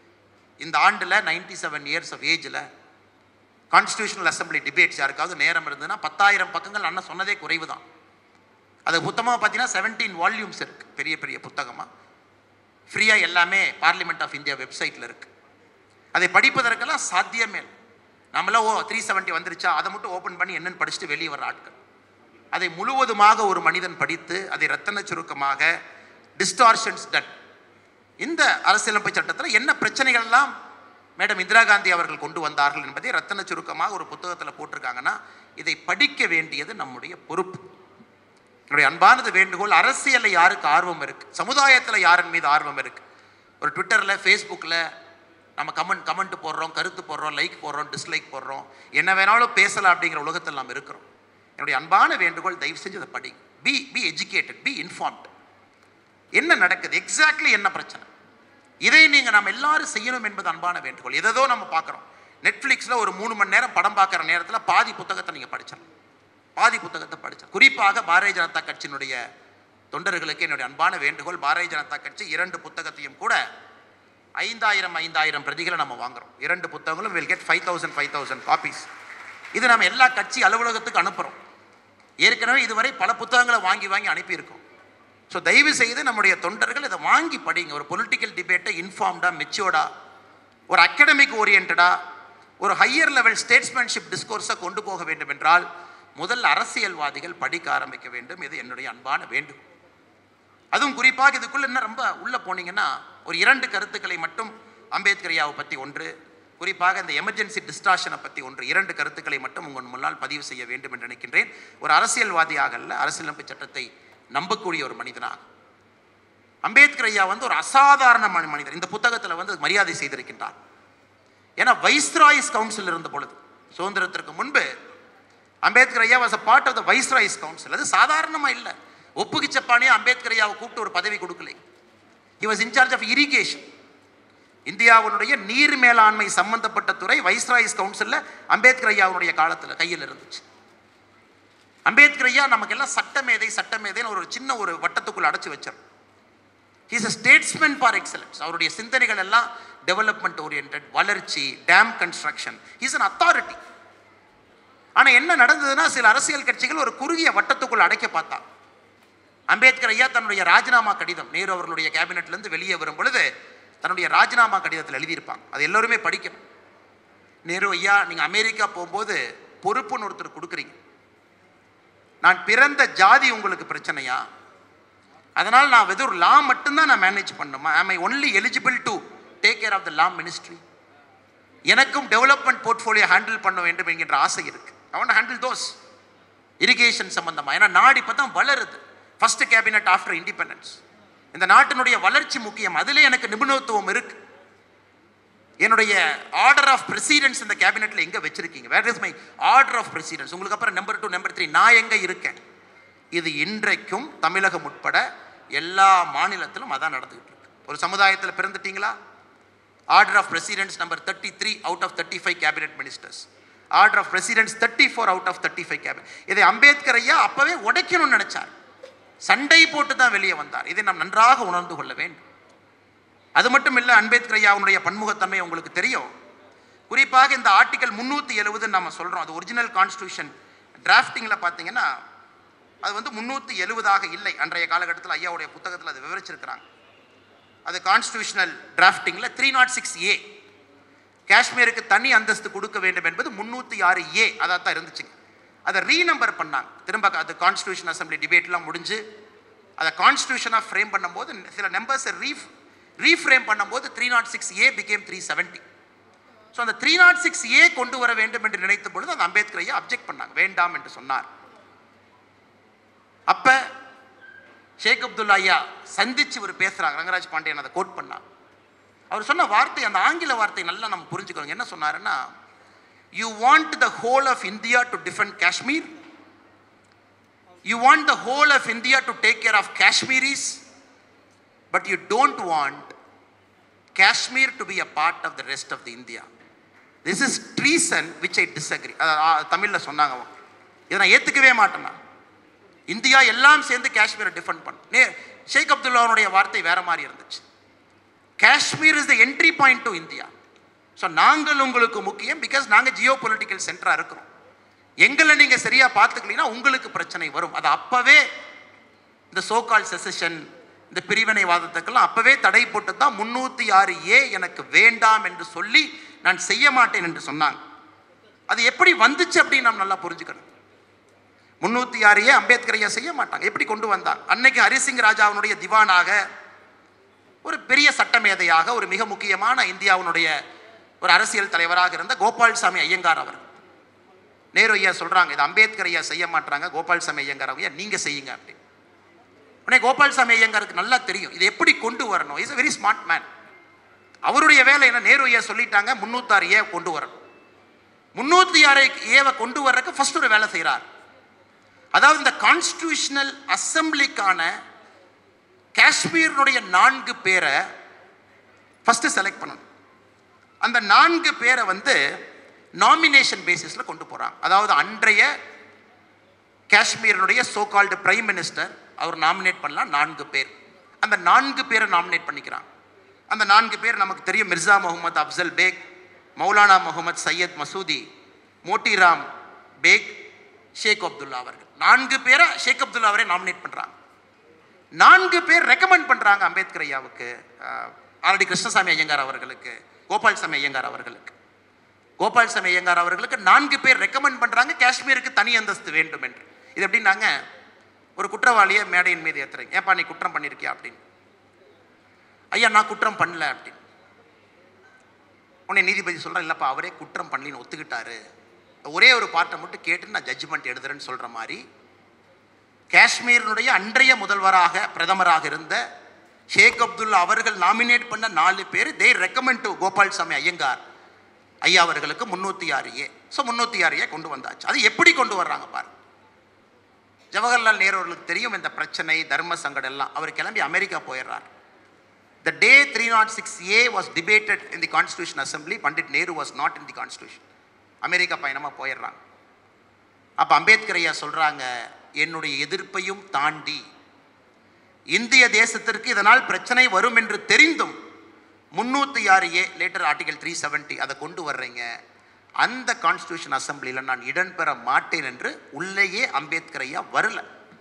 இந்த ஆண்டில் நைன்டி செவன் இயர்ஸ் ஆஃப் ஏஜில் கான்ஸ்டியூஷனல் அசம்பிளி டிபேட்ஸ் யாருக்காவது நேரம் இருந்ததுன்னா பத்தாயிரம் பக்கங்கள் அண்ணன் சொன்னதே குறைவு தான் அது புத்தகமாக பார்த்தீங்கன்னா செவன்டீன் வால்யூம்ஸ் இருக்குது பெரிய பெரிய புத்தகமாக ஃப்ரீயாக எல்லாமே பார்லிமெண்ட் ஆஃப் இந்தியா வெப்சைட்டில் இருக்குது அதை படிப்பதற்கெல்லாம் சாத்தியமே இல்லை நம்மளாம் ஓ த்ரீ செவன்ட்டி வந்துருச்சா அதை மட்டும் ஓப்பன் பண்ணி என்னன்னு படிச்சுட்டு வெளியே வர ஆட்கள் அதை முழுவதுமாக ஒரு மனிதன் படித்து அதை ரத்தன சுருக்கமாக டிஸ்டார்ஷன்ஸ் டட் இந்த அரசியலமைப்பு சட்டத்தில் என்ன பிரச்சனைகள்லாம் மேடம் இந்திரா காந்தி அவர்கள் கொண்டு வந்தார்கள் என்பதை ரத்தன சுருக்கமாக ஒரு புத்தகத்தில் போட்டிருக்காங்கன்னா இதை படிக்க வேண்டியது நம்முடைய பொறுப்பு என்னுடைய அன்பானது வேண்டுகோள் அரசியலில் யாருக்கு ஆர்வம் இருக்கு சமுதாயத்தில் யாரின் மீது ஆர்வம் இருக்கு ஒரு ட்விட்டரில் ஃபேஸ்புக்கில் நம்ம கமெண்ட் கமெண்ட் போடுறோம் கருத்து போடுறோம் லைக் போடுறோம் டிஸ்லைக் போடுறோம் என்ன வேணாலும் பேசலாம் அப்படிங்கிற உலகத்தில் நாம் இருக்கிறோம் என்னுடைய அன்பான வேண்டுகோள் தயவு செஞ்சு அதை படி be be educated be informed என்ன நடக்குது எக்ஸாக்ட்லி என்ன பிரச்சனை இதை நீங்கள் நம்ம எல்லாரும் செய்யணும் என்பது அன்பான வேண்டுகோள் எதோ நம்ம பார்க்குறோம் நெட்ஃப்ளிக்ஸில் ஒரு மூணு மணி நேரம் படம் பார்க்குற நேரத்தில் பாதி புத்தகத்தை நீங்கள் படிச்சிடலாம் பாதி புத்தகத்தை படித்தேன் குறிப்பாக பாரதிய ஜனதா கட்சியினுடைய தொண்டர்களுக்கு என்னுடைய அன்பான வேண்டுகோள் பாரதிய ஜனதா கட்சி இரண்டு புத்தகத்தையும் கூட ஐந்தாயிரம் ஐந்தாயிரம் பிரதிகளை நம்ம வாங்குறோம் இரண்டு புத்தகங்களும் will get five thousand five thousand copies இது நம்ம எல்லா கட்சி அலுவலகத்துக்கு அனுப்புகிறோம் ஏற்கனவே இதுவரை பல புத்தகங்களை வாங்கி வாங்கி அனுப்பியிருக்கோம் ஸோ தயவு செய்து நம்முடைய தொண்டர்கள் இதை வாங்கி படிங்க ஒரு பொலிட்டிக்கல் டிபேட்டை இன்ஃபார்ம்டாக மெச்சூர்டா ஒரு அகடமிக் ஓரியன்டா ஒரு ஹையர் லெவல் ஸ்டேட்ஸ்மேன்ஷிப் டிஸ்கோர்ஸை கொண்டு போக வேண்டும் என்றால் முதல் அரசியல்வாதிகள் படிக்க ஆரம்பிக்க வேண்டும் இது என்னுடைய அன்பான வேண்டுகோள் அதுவும் குறிப்பாக இதுக்குள்ள இன்னும் ரொம்ப உள்ள போனீங்கன்னா ஒரு இரண்டு கருத்துக்களை மட்டும் அம்பேத்கர் ஐயாவை பற்றி ஒன்று குறிப்பாக இந்த எமர்ஜென்சி டிஸ்டாஷனை பற்றி ஒன்று இரண்டு கருத்துக்களை மட்டும் உங்கள் முன்னால் பதிவு செய்ய வேண்டும் என்று நினைக்கின்றேன் ஒரு அரசியல்வாதியாக அல்ல அரசியலமைப்பு சட்டத்தை நம்பக்கூடிய ஒரு மனிதனாக அம்பேத்கர் ஐயா வந்து ஒரு அசாதாரண மனி- மனிதர் இந்த புத்தகத்தில் வந்து மரியாதை செய்திருக்கின்றார் ஏன்னா வைஸ்ராய்ஸ் கவுன்சில் இருந்த பொழுது சுதந்திரத்திற்கு முன்பு அம்பேத்கர் ஐயா was a part of the viceroy's council அது சாதாரணமாக இல்லை ஒப்புக்கு சப்பானே அம்பேத்கர் ஐயாவை கூப்பிட்டு ஒரு பதவி கொடுக்கலை he was in charge of irrigation இந்தியாவினுடைய நீர் மேலாண்மை சம்பந்தப்பட்ட துறை வைஸ்ராய்ஸ் கவுன்சிலில் அம்பேத்கர் ஐயாவுடைய காலத்தில் கையில் இருந்துச்சு அம்பேத்கர் ஐயா நமக்கெல்லாம் சட்டமேதை சட்டமேதைன்னு ஒரு சின்ன ஒரு வட்டத்துக்குள்ள அடைச்சு வச்சார் he's a statesman for excellence அவருடைய சிந்தனைகள் எல்லாம் டெவலப்மெண்ட் ஓரியன்ட் வளர்ச்சி dam construction he's an authority ஆனால் என்ன நடந்ததுன்னா சில அரசியல் கட்சிகள் ஒரு குறுகிய வட்டத்துக்குள் அடைக்க பார்த்தா அம்பேத்கர் ஐயா தன்னுடைய ராஜினாமா கடிதம் நேரு அவர்களுடைய கேபினெட்லேருந்து வெளியே வரும் பொழுது தன்னுடைய ராஜினாமா கடிதத்தில் எழுதியிருப்பாங்க அது எல்லோருமே படிக்கணும் நேரு ஐயா நீங்கள் அமெரிக்கா போகும்போது பொறுப்புன்னு ஒருத்தர் கொடுக்குறீங்க நான் பிறந்த ஜாதி உங்களுக்கு பிரச்சனையா அதனால் நான் வெறும் லா மட்டும்தான் நான் மேனேஜ் பண்ணுமா am I only eligible to take care of the law ministry எனக்கும் டெவலப்மெண்ட் போர்ட்ஃபோலியோ ஹேண்டில் பண்ண வேண்டும் என்கின்ற ஆசை இருக்கு அவன் ஹேண்டில் தோஸ் இரிகேஷன் சம்பந்தமா ஏன்னா நாடு இப்போ தான் வளருது ஃபர்ஸ்ட் கேபினட் ஆஃப்டர் இண்டிபெண்டன்ஸ் இந்த நாட்டினுடைய வளர்ச்சி முக்கியம் அதிலே எனக்கு நிபுணத்துவம் இருக்கு என்னுடைய ஆர்டர் ஆஃப் பிரசிடென்ஸ் இந்த கேபினெட்ல எங்க வச்சிருக்கீங்க where is my order of precedence உங்களுக்கு அப்புறம் நம்பர் டூ நம்பர் த்ரீ நான் எங்க இருக்கேன் இது இன்றைக்கும் தமிழகம் உட்பட எல்லா மாநிலத்திலும் அதான் நடந்துகிட்டு இருக்கு ஒரு சமுதாயத்தில் பிறந்துட்டீங்களா order of precedence number thirty three out of thirty five cabinet ministers order of precedence thirty four out of thirty five cabinet இதை அம்பேத்கர் ஐயா அப்பவே உடைக்கணும்னு நினைச்சார் சண்டை போட்டு தான் வெளியே வந்தார் இதை நாம் நன்றாக உணர்ந்து கொள்ள வேண்டும் அது மட்டும் இல்லை அம்பேத்கர் ஐயாவுடைய பன்முகத்தன்மை உங்களுக்கு தெரியும் குறிப்பாக இந்த ஆர்டிகல் முந்நூற்றி எழுபதுன்னு நம்ம சொல்கிறோம் அது ஒரிஜினல் கான்ஸ்டியூஷன் டிராஃப்டிங்கில் பார்த்தீங்கன்னா அது வந்து முந்நூற்றி எழுபதாக இல்லை அன்றைய காலகட்டத்தில் ஐயாவுடைய புத்தகத்தில் அது விவரிச்சிருக்கிறாங்க அது கான்ஸ்டியூஷனல் டிராஃப்டிங்கில் த்ரீ நாட் சிக்ஸ் ஏ காஷ்மீருக்கு தனி அந்தஸ்து கொடுக்க வேண்டும் என்பது முந்நூற்றி ஆறு ஏ அதாக தான் இருந்துச்சுங்க அதை ரீநம்பர் பண்ணாங்க திரும்ப அது கான்ஸ்டியூஷன் அசம்பிளி டிபேட்லாம் முடிஞ்சு அதை கான்ஸ்டியூஷனாக ஃப்ரேம் பண்ணும்போது சில நம்பர்ஸை ரீஃப் ரீஃப்ரேம் பண்ணும்போது three nought six A becomes three seventy so அந்த த்ரீ நாட் சிக்ஸ் ஏ கொண்டு வர வேண்டும் என்று நினைத்த பொழுது அந்த அம்பேத்கர் ஐயா அப்ஜெக்ட் பண்ணாங்க வேண்டாம் என்று சொன்னார் அப்ப ஷேக் அப்துல்லா ஐயா சந்திச்சு இவர் பேசுறாங்க ரங்கராஜ் பாண்டியன் அதை கோட் பண்ணார் அவர் சொன்ன வார்த்தை அந்த ஆங்கில வார்த்தை நல்லா நம்ம புரிஞ்சுக்கணும் என்ன சொன்னாருன்னா you want the whole of India to defend Kashmir you want the whole of India to take care of Kashmiris but you don't want Kashmir to be a part of the rest of the India this is treason which I disagree தமிழில் சொன்னாங்க அவங்க இதை நான் ஏற்றுக்கவே மாட்டேன் நான் India எல்லாம் சேர்ந்து காஷ்மீரை டிஃபெண்ட் பண்ண நே ஷேக் அப்துல்லாவுடைய வார்த்தை வேற மாதிரி இருந்துச்சு Kashmir is the entry point to India so நாங்கள் உங்களுக்கு முக்கியம் பிகாஸ் நாங்கள் ஜியோ பொலிட்டிக்கல் சென்டராக இருக்கிறோம் எங்களை நீங்கள் சரியாக பார்த்துக்கலீங்கன்னா உங்களுக்கு பிரச்சனை வரும் அது அப்போவே இந்த சோகால் செசஷன் இந்த பிரிவினைவாதத்துக்கெல்லாம் அப்போவே தடை போட்டு தான் முந்நூற்றி ஆறு ஏ எனக்கு வேண்டாம் என்று சொல்லி நான் செய்ய மாட்டேன் என்று சொன்னாங்க அது எப்படி வந்துச்சு அப்படின்னு நாம் நல்லா புரிஞ்சுக்கணும் முந்நூற்றி ஆறு ஏ அம்பேத்கர் ஐயா செய்ய மாட்டாங்க எப்படி கொண்டு வந்தாங்க அன்னைக்கு ஹரிசிங் ராஜாவினுடைய திவானாக ஒரு பெரிய சட்டமேதையாக ஒரு மிக முக்கியமான இந்தியாவினுடைய ஒரு அரசியல் தலைவராக இருந்த கோபால்சாமி ஐயங்கார் அவர் நேரு ஐயா சொல்றாங்க இது அம்பேத்கர் ஐயா செய்ய மாட்டாங்க கோபால்சாமி ஐயங்கார் ஐயா நீங்க செய்யுங்க அப்படி உடனே கோபால்சாமி ஐயங்காருக்கு நல்லா தெரியும் இது எப்படி கொண்டு வரணும் is a very smart man அவருடைய வேலை என்ன நேரு ஐயா சொல்லிட்டாங்க முன்னூத்தாறு ஏ கொண்டு வரணும் முன்னூத்தி ஆறு ஏவை கொண்டு வர்றதுக்கு ஃபர்ஸ்ட் ஒரு வேலை செய்கிறார் அதாவது இந்த கான்ஸ்டியூஷனல் அசம்பிளிக்கான காஷ்மீரினுடைய நான்கு பேரை ஃபர்ஸ்ட் செலக்ட் பண்ணணும் அந்த நான்கு பேரை வந்து நாமினேஷன் பேசிஸில் கொண்டு போகிறாங்க அதாவது அன்றைய காஷ்மீரினுடைய சோகால்டு பிரைம் மினிஸ்டர் அவர் நாமினேட் பண்ணலாம் நான்கு பேர் அந்த நான்கு பேரை நாமினேட் பண்ணிக்கிறாங்க அந்த நான்கு பேர் நமக்கு தெரியும் மிர்சா முகமது அப்சல் பேக் மௌலானா முகமது சையத் மசூதி மோட்டிராம் பேக் ஷேக் அப்துல்லா அவர்கள் நான்கு பேரை ஷேக் அப்துல்லா அவரே நாமினேட் பண்ணுறாங்க நான்கு பேர் ரெக்கமெண்ட் பண்றாங்க அம்பேத்கர் ஐயாவுக்கு ஆல்ரெடி கிருஷ்ணசாமி ஐயங்கார் அவர்களுக்கு கோபால்சாமி ஐயங்கார் அவர்களுக்கு கோபால்சாமி ஐயங்கார் அவர்களுக்கு நான்கு பேர் ரெக்கமெண்ட் பண்றாங்க காஷ்மீருக்கு தனி அந்தஸ்து வேண்டும் என்று இது எப்படின்னாங்க ஒரு குற்றவாளியை மேடையின் மீது ஏத்துறீங்க ஏப்பா நீ குற்றம் பண்ணியிருக்கியா அப்படின்னு ஐயா நான் குற்றம் பண்ணல அப்படின்னு உடனே நீதிபதி சொல்கிறேன் இல்லைப்பா அவரே குற்றம் பண்ணலின்னு ஒத்துக்கிட்டாரு ஒரே ஒரு பார்ட்டை மட்டும் கேட்டு நான் ஜட்ஜ்மெண்ட் எழுதுறேன்னு சொல்கிற மாதிரி காஷ்மீரினுடைய அன்றைய முதல்வராக பிரதமராக இருந்த ஷேக் அப்துல்லா அவர்கள் நாமினேட் பண்ண நாலு பேர் they recommend to Gopalaswamy Iyengar ஐயா அவர்களுக்கு முந்நூற்றி ஆறு ஏ ஸோ முந்நூற்றி ஆறு ஏ கொண்டு வந்தாச்சு அது எப்படி கொண்டு வர்றாங்க பாரு ஜவஹர்லால் நேரு அவர்களுக்கு தெரியும் இந்த பிரச்சனை தர்ம சங்கடம் எல்லாம் அவர் கிளம்பி அமெரிக்கா போயிடுறார் The day 306A was debated in the Constitution Assembly, Pandit Nehru was not in the Constitution. America பயணமாக போயிடுறாங்க அப்போ அம்பேத்கர் ஐயா சொல்கிறாங்க என்னுடைய எதிர்ப்பையும் தாண்டி இந்திய தேசத்திற்கு இதனால் பிரச்சனை வரும் என்று தெரிந்தும் முந்நூற்றி ஆறு A later article three seventy அதை கொண்டு வர்றீங்க அந்த கான்ஸ்டியூஷன் அசம்பிளியில் நான் இடம்பெற மாட்டேன் என்று உள்ளேயே அம்பேத்கர் ஐயா வரல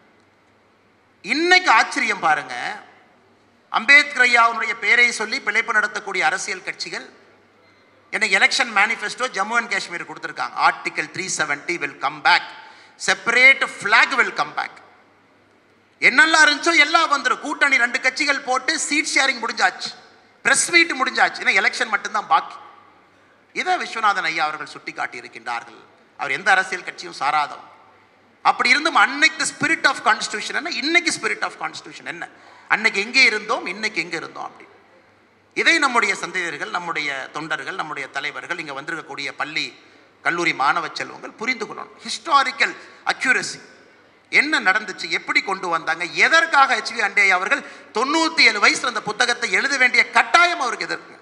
இன்னைக்கு ஆச்சரியம் பாருங்க அம்பேத்கர் ஐயாவுடைய பெயரை சொல்லி பிழைப்பு நடத்தக்கூடிய அரசியல் கட்சிகள் எனக்கு election manifesto Jammu and Kashmir கொடுத்துருக்காங்க article three seventy will come back separate flag will come back என்னெல்லாம் இருந்துச்சோ எல்லாம் வந்துடும் கூட்டணி ரெண்டு கட்சிகள் போட்டு சீட் ஷேரிங் முடிஞ்சாச்சு பிரஸ் மீட் முடிஞ்சாச்சு ஏன்னா எலெக்ஷன் மட்டும்தான் பாக்கி இதை விஸ்வநாதன் ஐயா அவர்கள் சுட்டி காட்டி இருக்கின்றார்கள் அவர் எந்த அரசியல் கட்சியும் சாராதவர் அப்படி இருந்தும் அன்னைக்கு ஸ்பிரிட் ஆஃப் கான்ஸ்டியூஷன் என்ன இன்னைக்கு ஸ்பிரிட் ஆஃப் கான்ஸ்டியூஷன் என்ன அன்னைக்கு எங்கே இருந்தோம் இன்னைக்கு எங்கே இருந்தோம் அப்படி இதை நம்முடைய சந்ததியர்கள் நம்முடைய தொண்டர்கள் நம்முடைய தலைவர்கள் இங்கே வந்திருக்கக்கூடிய பள்ளி கல்லூரி மாணவ செல்வங்கள் புரிந்து கொள்ளணும் ஹிஸ்டாரிக்கல் அக்யூரசி என்ன நடந்துச்சு எப்படி கொண்டு வந்தாங்க எதற்காக ஹெச்வி அண்டே அவர்கள் தொண்ணூற்றி ஏழு வயசுல அந்த புத்தகத்தை எழுத வேண்டிய கட்டாயம் அவருக்கு எதற்கு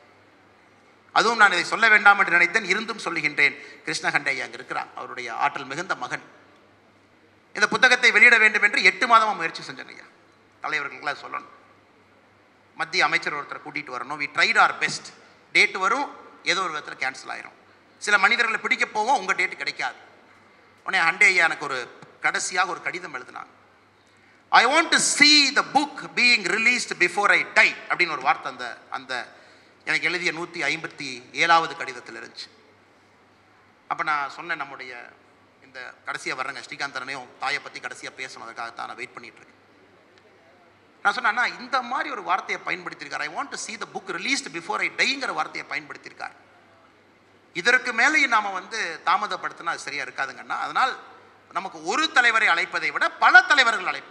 அதுவும் நான் இதை சொல்ல வேண்டாம் என்று நினைத்தேன் இருந்தும் சொல்லுகின்றேன் கிருஷ்ணகண்டே அங்கே இருக்கிறார் அவருடைய ஆற்றல் மிகுந்த மகன் இந்த புத்தகத்தை வெளியிட வேண்டும் என்று எட்டு மாதமா முயற்சி செஞ்சேன் ஐயா தலைவர்களுக்கெல்லாம் சொல்லணும் மத்திய அமைச்சர் ஒருத்தரை கூட்டிகிட்டு வரணும் we tried our best date வரும் ஏதோ ஒரு விதத்தில் கேன்சல் ஆயிரும் சில மனிதர்களை பிடிக்க போவோம் உங்கள் டேட் கிடைக்காது உடனே அண்டே ஐயா எனக்கு ஒரு கடைசியாக ஒரு கடிதம் எழுதினாங்க I want to see the book being released before I die அப்படின்னு ஒரு வார்த்தை அந்த அந்த எனக்கு எழுதிய நூற்றி ஐம்பத்தி ஏழாவது கடிதத்தில் இருந்துச்சு அப்போ நான் சொன்னேன் நம்முடைய இந்த கடைசியாக வர்றேங்க ஸ்ரீகாந்தனையும் தாயை பற்றி கடைசியாக பேசணும் அதுக்காகத்தான் நான் வெயிட் பண்ணிட்டு இருக்கேன் நான் சொன்னேன் அண்ணா இந்த மாதிரி ஒரு வார்த்தையை பயன்படுத்தியிருக்கார் I want to see the book released before ஐ டைங்கிற வார்த்தையை பயன்படுத்தியிருக்கார் இதற்கு மேலேயும் நாம் வந்து தாமதப்படுத்தினா அது சரியாக இருக்காதுங்கண்ணா அதனால் நமக்கு ஒரு தலைவரை அழைப்பதை விட பல தலைவர்கள் அழைப்போம்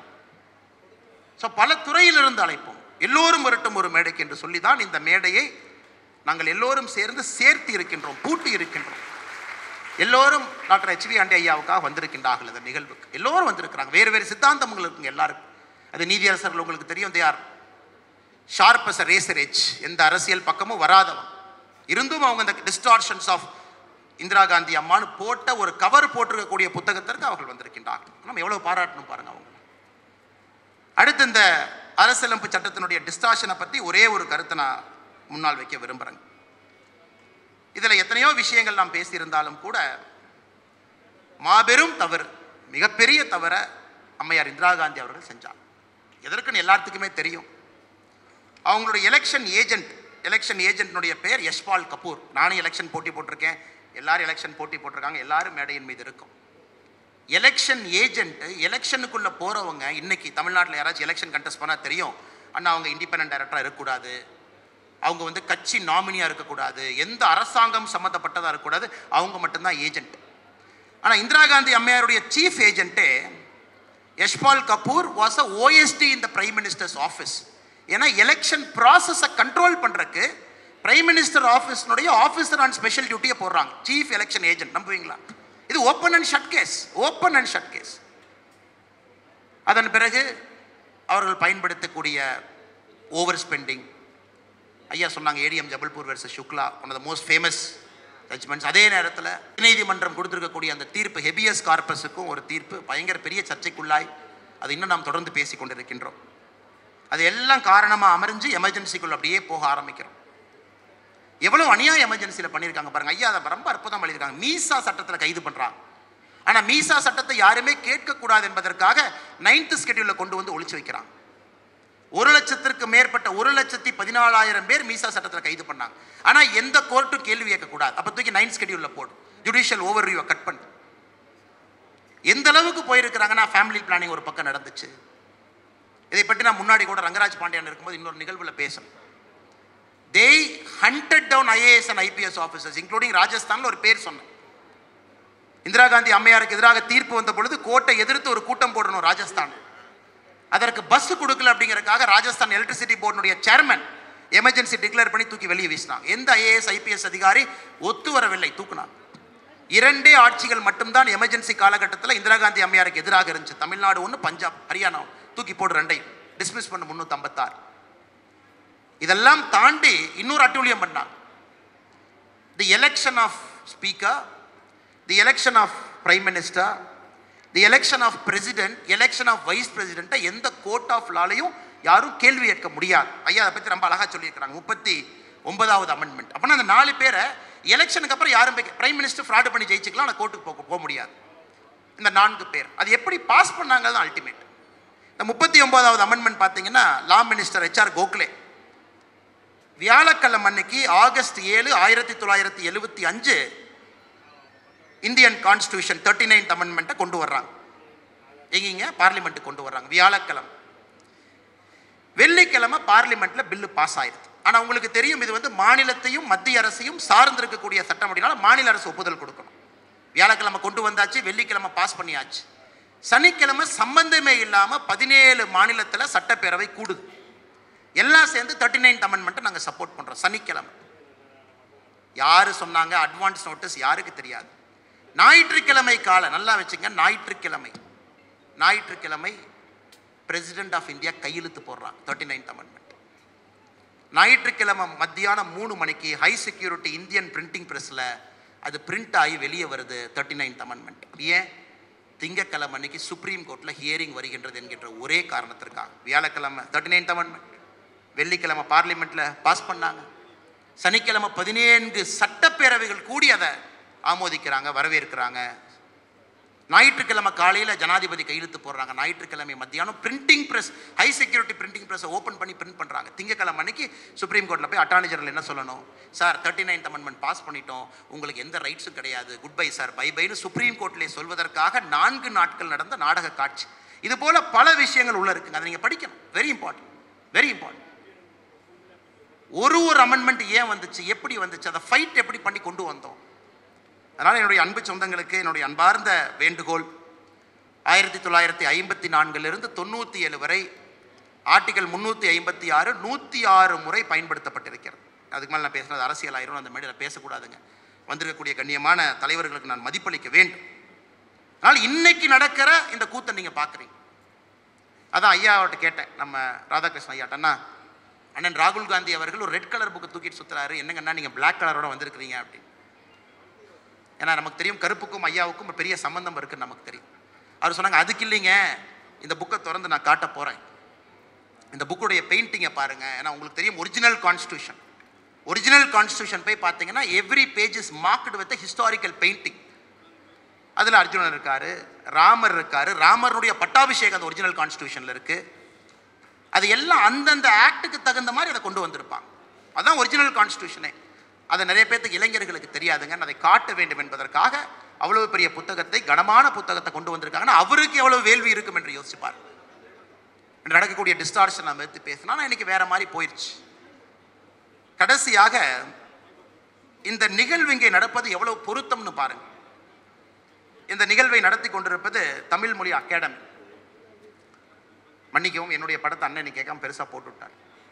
ஸோ பல துறையிலிருந்து அழைப்போம் எல்லோரும் வரட்டும் ஒரு மேடைக்கு என்று சொல்லி தான் இந்த மேடையை நாங்கள் எல்லோரும் சேர்ந்து சேர்த்து இருக்கின்றோம் பூட்டி இருக்கின்றோம் எல்லோரும் டாக்டர் ஹெச்வி ஆண்டே ஐயாவுக்காக வந்திருக்கின்றார்கள் இந்த நிகழ்வுக்கு எல்லோரும் வந்திருக்கிறாங்க வேறு வேறு சித்தாந்தங்கள் இருக்குங்க எல்லாருக்கும் அது நீதியரசர்கள் உங்களுக்கு தெரியும் they are sharp as razor edge எந்த அரசியல் பக்கமும் வராதவன் இருந்தும் அவங்க இந்த டிஸ்டார்ஷன்ஸ் ஆஃப் இந்திரா காந்தி அம்மான்னு போட்ட ஒரு கவர் போட்டிருக்கக்கூடிய புத்தகத்திற்கு அவர்கள் வந்திருக்கின்றார்கள் நம்ம எவ்வளவு பாராட்டணும் பாருங்க அவங்க அடுத்து இந்த அரசியலமைப்பு சட்டத்தினுடைய டிஸ்டார்ஷனை பற்றி ஒரே ஒரு கருத்தை நான் முன்னால் வைக்க விரும்புகிறேங்க இதில் எத்தனையோ விஷயங்கள் நாம் பேசியிருந்தாலும் கூட மாபெரும் தவறு மிகப்பெரிய தவற அம்மையார் இந்திரா காந்தி அவர்கள் செஞ்சாங்க எதற்குன்னு எல்லாத்துக்குமே தெரியும் அவங்களுடைய எலெக்ஷன் ஏஜென்ட் எலெக்ஷன் ஏஜென்ட்னுடைய பேர் யஷ்பால் கபூர் நானும் எலெக்ஷன் போட்டி போட்டிருக்கேன் எல்லாரும் எலெக்ஷன் போட்டி போட்டிருக்காங்க எல்லாரும் மேடையின் மீது இருக்கும் எலெக்ஷன் ஏஜென்ட் எலெக்ஷனுக்குள்ளே போகிறவங்க இன்னைக்கு தமிழ்நாட்டில் யாராச்சும் எலெக்ஷன் கண்டெஸ்ட் பண்ணால் தெரியும் அண்ணா அவங்க இண்டிபெண்டன்ட் டைரக்டராக இருக்கக்கூடாது அவங்க வந்து கட்சி நாமினியாக இருக்கக்கூடாது எந்த அரசாங்கம் சம்மந்தப்பட்டதாக இருக்கக்கூடாது அவங்க மட்டும்தான் ஏஜென்ட் ஆனால் இந்திரா காந்தி அம்மையாருடைய சீஃப் ஏஜென்ட்டே Yashpal Kapoor was a OSD in the prime minister's office ஏன்னா எலெக்ஷன் ப்ராசஸை கண்ட்ரோல் பண்ணுறக்கு பிரைம் மினிஸ்டர் ஆஃபீஸ்னுடைய ஆஃபீஸர் ஆன் ஸ்பெஷல் டியூட்டியை போடுறாங்க சீஃப் எலெக்ஷன் ஏஜென்ட் நம்புவீங்களா இது open and shut case open and shut case அதன் பிறகு அவர்கள் பயன்படுத்தக்கூடிய ஓவர் ஸ்பெண்டிங் ஐயா சொன்னாங்க ADM Jabalpur versus Shukla one of the most famous judgments அதே நேரத்தில் நீதிமன்றம் கொடுத்திருக்கக்கூடிய அந்த தீர்ப்பு ஹெபியஸ் கார்பஸுக்கும் ஒரு தீர்ப்பு பயங்கர பெரிய சர்ச்சைக்குள்ளாய் அது இன்னும் நாம் தொடர்ந்து பேசி கொண்டிருக்கின்றோம் அது எல்லாம் காரணமாக அமர்ந்து எமர்ஜென்சிக்குள்ள அப்படியே போக ஆரம்பிக்கிறோம் எவ்வளவு அநியாய எமர்ஜென்சியில் பண்ணியிருக்காங்க பாருங்க ஐயா அதை ரொம்ப அற்புதம் எழுதியிருக்காங்க மீசா சட்டத்தில் கைது பண்ணுறாங்க ஆனால் மீசா சட்டத்தை யாருமே கேட்கக்கூடாது என்பதற்காக நைன்த் ஸ்கெடியூலில் கொண்டு வந்து ஒழிச்சு வைக்கிறாங்க ஒரு லட்சத்திற்கு மேற்பட்ட ஒரு லட்சத்தி பதினாலாயிரம் பேர் மீசா சட்டத்தில் கைது பண்ணாங்க ஆனா எந்த கோர்ட்டும் கேள்வி கேட்கக்கூடாது அப்ப தூக்கி நைன் ஸ்கெடியூல்ல போடு ஜுடிஷியல் ஓவர் கட் பண்ணு எந்த அளவுக்கு போயிருக்கிறாங்கன்னா ஃபேமிலி பிளானிங் ஒரு பக்கம் நடந்துச்சு இதை பற்றி நான் முன்னாடி கூட ரங்கராஜ் பாண்டியன் இருக்கும்போது இன்னொரு நிகழ்வுல பேசணும் they hunted down IAS and IPS officers including ராஜஸ்தான்ல ஒரு பேர் சொன்னேன் இந்திரா காந்தி அம்மையாருக்கு எதிராக தீர்ப்பு வந்த பொழுது கோர்ட்டை எதிர்த்து ஒரு கூட்டம் போடணும் ராஜஸ்தான் அதற்கு பஸ் கொடுக்கல அப்படிங்கறதுக்காக ராஜஸ்தான் எலக்ட்ரிசிட்டி போர்டுடைய சேர்மன் எமர்ஜென்சி டிக்ளேர் பண்ணி தூக்கி வெளியே வீசினாங்க எந்த ஐஏஎஸ் ஐபிஎஸ் அதிகாரி ஒத்து வரவில்லை தூக்குனாங்க இரண்டே ஆட்சிகள் மட்டும்தான் எமர்ஜென்சி காலகட்டத்தில் இந்திரா காந்தி அம்மையாருக்கு எதிராக இருந்துச்சு தமிழ்நாடு ஒன்று பஞ்சாப் ஹரியானா ஒண்ணு. தூக்கி போடு ரெண்டையும் டிஸ்மிஸ் பண்ண முன்னூத்தி இதெல்லாம் தாண்டி இன்னொரு அட்டூழியம் பண்ணாங்க the election of speaker the election of prime minister the election of president election of vice பிரசிடென்ட்டை எந்த கோர்ட் ஆஃப் லாலையும் யாரும் கேள்வி கேட்க முடியாது ஐயா அதை பற்றி ரொம்ப அழகாக சொல்லியிருக்கிறாங்க முப்பத்தி ஒன்பதாவது அமெண்ட்மெண்ட் அப்படின்னா அந்த நாலு பேரை எலெக்ஷனுக்கு அப்புறம் யாரும் பிரைம் மினிஸ்டர் ஃப்ராடு பண்ணி ஜெயிச்சுக்கலாம் ஆனால் கோர்ட்டுக்கு போக போக முடியாது இந்த நான்கு பேர் அது எப்படி பாஸ் பண்ணாங்க தான் அல்டிமேட் இந்த முப்பத்தி ஒன்பதாவது அமெண்ட்மெண்ட் பார்த்தீங்கன்னா லா மினிஸ்டர் ஹெச்ஆர் கோக்லே வியாழக்கிழமை அன்னைக்கு ஆகஸ்ட் ஏழு ஆயிரத்தி தொள்ளாயிரத்தி எழுபத்தி அஞ்சு இந்தியன் கான்ஸ்டியூஷன் தேர்ட்டி நைன்த் அமெண்ட்மெண்ட்டை கொண்டு வர்றாங்க எங்கீங்க பார்லிமெண்ட்டுக்கு கொண்டு வர்றாங்க வியாழக்கிழமை வெள்ளிக்கிழமை பார்லிமெண்ட்ல பில்லு பாஸ் ஆயிருது ஆனா உங்களுக்கு தெரியும் இது வந்து மாநிலத்தையும் மத்திய அரசையும் சார்ந்திருக்கக்கூடிய சட்டம் அப்படினால மாநில அரசு ஒப்புதல் கொடுக்கணும் வியாழக்கிழமை கொண்டு வந்தாச்சு வெள்ளிக்கிழமை பாஸ் பண்ணியாச்சு சனிக்கிழமை சம்பந்தமே இல்லாம பதினேழு மாநிலத்துல சட்டப்பேரவை கூடுது எல்லாம் சேர்ந்து தேர்ட்டி நைன்த் அமெண்ட்மெண்ட்டை நாங்கள் சப்போர்ட் பண்றோம் சனிக்கிழமை யாரு சொன்னாங்க அட்வான்ஸ் நோட்டீஸ் யாருக்கு தெரியாது ஞாயிற்றுக்கிழமை கால நல்லா வச்சுங்க ஞாயிற்றுக்கிழமை ஞாயிற்றுக்கிழமை பிரசிடென்ட் ஆஃப் இந்தியா கையெழுத்து போடுறான் தேர்ட்டி நைன்த் அமெண்ட்மெண்ட் ஞாயிற்றுக்கிழமை மத்தியானம் மூணு மணிக்கு ஹை செக்யூரிட்டி இந்தியன் பிரிண்டிங் ப்ரெஸ்ஸில் அது பிரிண்ட் ஆகி வெளியே வருது தேர்ட்டி நைன்த் அமெண்ட்மெண்ட் ஏன் திங்கக்கிழமை அன்னைக்கு சுப்ரீம் கோர்ட்டில் ஹியரிங் வருகின்றது என்கின்ற ஒரே காரணத்திற்காக வியாழக்கிழமை தேர்ட்டி நைன்த் அமெண்ட்மெண்ட் வெள்ளிக்கிழமை பார்லிமெண்ட்டில் பாஸ் பண்ணாங்க சனிக்கிழமை பதினேழு சட்டப்பேரவைகள் கூடி அதை ஆமோதிக்கிறாங்க வரவேற்கிறாங்க ஞாயிற்றுக்கிழமை காலையில் ஜனாதிபதி கையெழுத்து போடுறாங்க ஞாயிற்றுக்கிழமை மத்தியானம் printing press high security printing ப்ரெஸ்ஸை ஓப்பன் பண்ணி பிரிண்ட் பண்ணுறாங்க திங்கக்கிழமை அன்னைக்கு சுப்ரீம் கோர்ட்டில் போய் அட்டார்னி ஜெனரல் என்ன சொல்லணும் sir thirty ninth amendment pass பண்ணிட்டோம் உங்களுக்கு எந்த ரைட்ஸும் கிடையாது குட் பை சார் பை பைன்னு சுப்ரீம் கோர்ட்லேயே சொல்வதற்காக நான்கு நாட்கள் நடந்த நாடக காட்சி இது போல பல விஷயங்கள் உள்ள இருக்குங்க அதை நீங்கள் படிக்கணும் வெரி இம்பார்ட்டன்ட் வெரி இம்பார்ட்டன்ட் ஒரு ஒரு அமெண்ட்மெண்ட் ஏன் வந்துச்சு எப்படி வந்துச்சு அதை ஃபைட் எப்படி பண்ணி கொண்டு வந்தோம் அதனால் என்னுடைய அன்பு சொந்தங்களுக்கு என்னுடைய அன்பார்ந்த வேண்டுகோள் ஆயிரத்தி தொள்ளாயிரத்தி ஐம்பத்தி நான்கிலிருந்து தொண்ணூற்றி ஏழு வரை ஆர்டிகல் முந்நூற்றி ஐம்பத்தி ஆறு நூற்றி ஆறு முறை பயன்படுத்தப்பட்டிருக்கிறது அதுக்கு மேலே நான் பேசுனது அரசியல் ஆயிரும் அந்த மேடையில் பேசக்கூடாதுங்க வந்திருக்கக்கூடிய கண்ணியமான தலைவர்களுக்கு நான் மதிப்பளிக்க வேண்டும் அதனால் இன்னைக்கு நடக்கிற இந்த கூத்தை நீங்கள் பார்க்குறீங்க அதான் ஐயாவிட்ட கேட்டேன் நம்ம ராதாகிருஷ்ணன் ஐயாட்ட அண்ணா அண்ணன் ராகுல் காந்தி அவர்கள் ஒரு ரெட் கலர் புக்கை தூக்கிட்டு சுற்றுறாரு என்னங்கண்ணா நீங்கள் பிளாக் கலரோட வந்திருக்கிறீங்க அப்படின்னு ஏன்னா நமக்கு தெரியும் கருப்புக்கும் ஐயாவுக்கும் ஒரு பெரிய சம்பந்தம் இருக்குன்னு நமக்கு தெரியும் அவர் சொன்னாங்க அதுக்கு இல்லைங்க இந்த புக்கை திறந்து நான் காட்ட போகிறேன் இந்த புக்குடைய பெயிண்டிங்கை பாருங்க ஏன்னா உங்களுக்கு தெரியும் ஒரிஜினல் கான்ஸ்டியூஷன் ஒரிஜினல் கான்ஸ்டியூஷன் போய் பார்த்தீங்கன்னா every page is marked with historical painting அதில் அர்ஜுனன் இருக்காரு ராமர் இருக்காரு ராமருடைய பட்டாபிஷேகம் அந்த ஒரிஜினல் கான்ஸ்டியூஷனில் இருக்கு அது எல்லாம் அந்தந்த ஆக்டுக்கு தகுந்த மாதிரி அதை கொண்டு வந்திருப்பாங்க அதான் ஒரிஜினல் கான்ஸ்டியூஷனே அதை நிறைய பேர்த்துக்கு இளைஞர்களுக்கு தெரியாதுங்க அதை காட்ட வேண்டும் என்பதற்காக அவ்வளவு பெரிய புத்தகத்தை கனமான புத்தகத்தை கொண்டு வந்திருக்காங்கன்னா அவருக்கு எவ்வளவு வேள்வி இருக்கும் என்று யோசிப்பார் இன்று நடக்கக்கூடிய டிஸ்டார்ஷன் நம்ம எடுத்து பேசினா நான் இன்னைக்கு வேற மாதிரி போயிடுச்சு கடைசியாக இந்த நிகழ்வு இங்கே நடப்பது எவ்வளவு பொருத்தம்னு பாருங்க இந்த நிகழ்வை நடத்தி கொண்டிருப்பது தமிழ் மொழி அகாடமி மன்னிக்கவும் என்னுடைய படத்தை அண்ணன் கேட்காம பெருசா போட்டு விட்டார்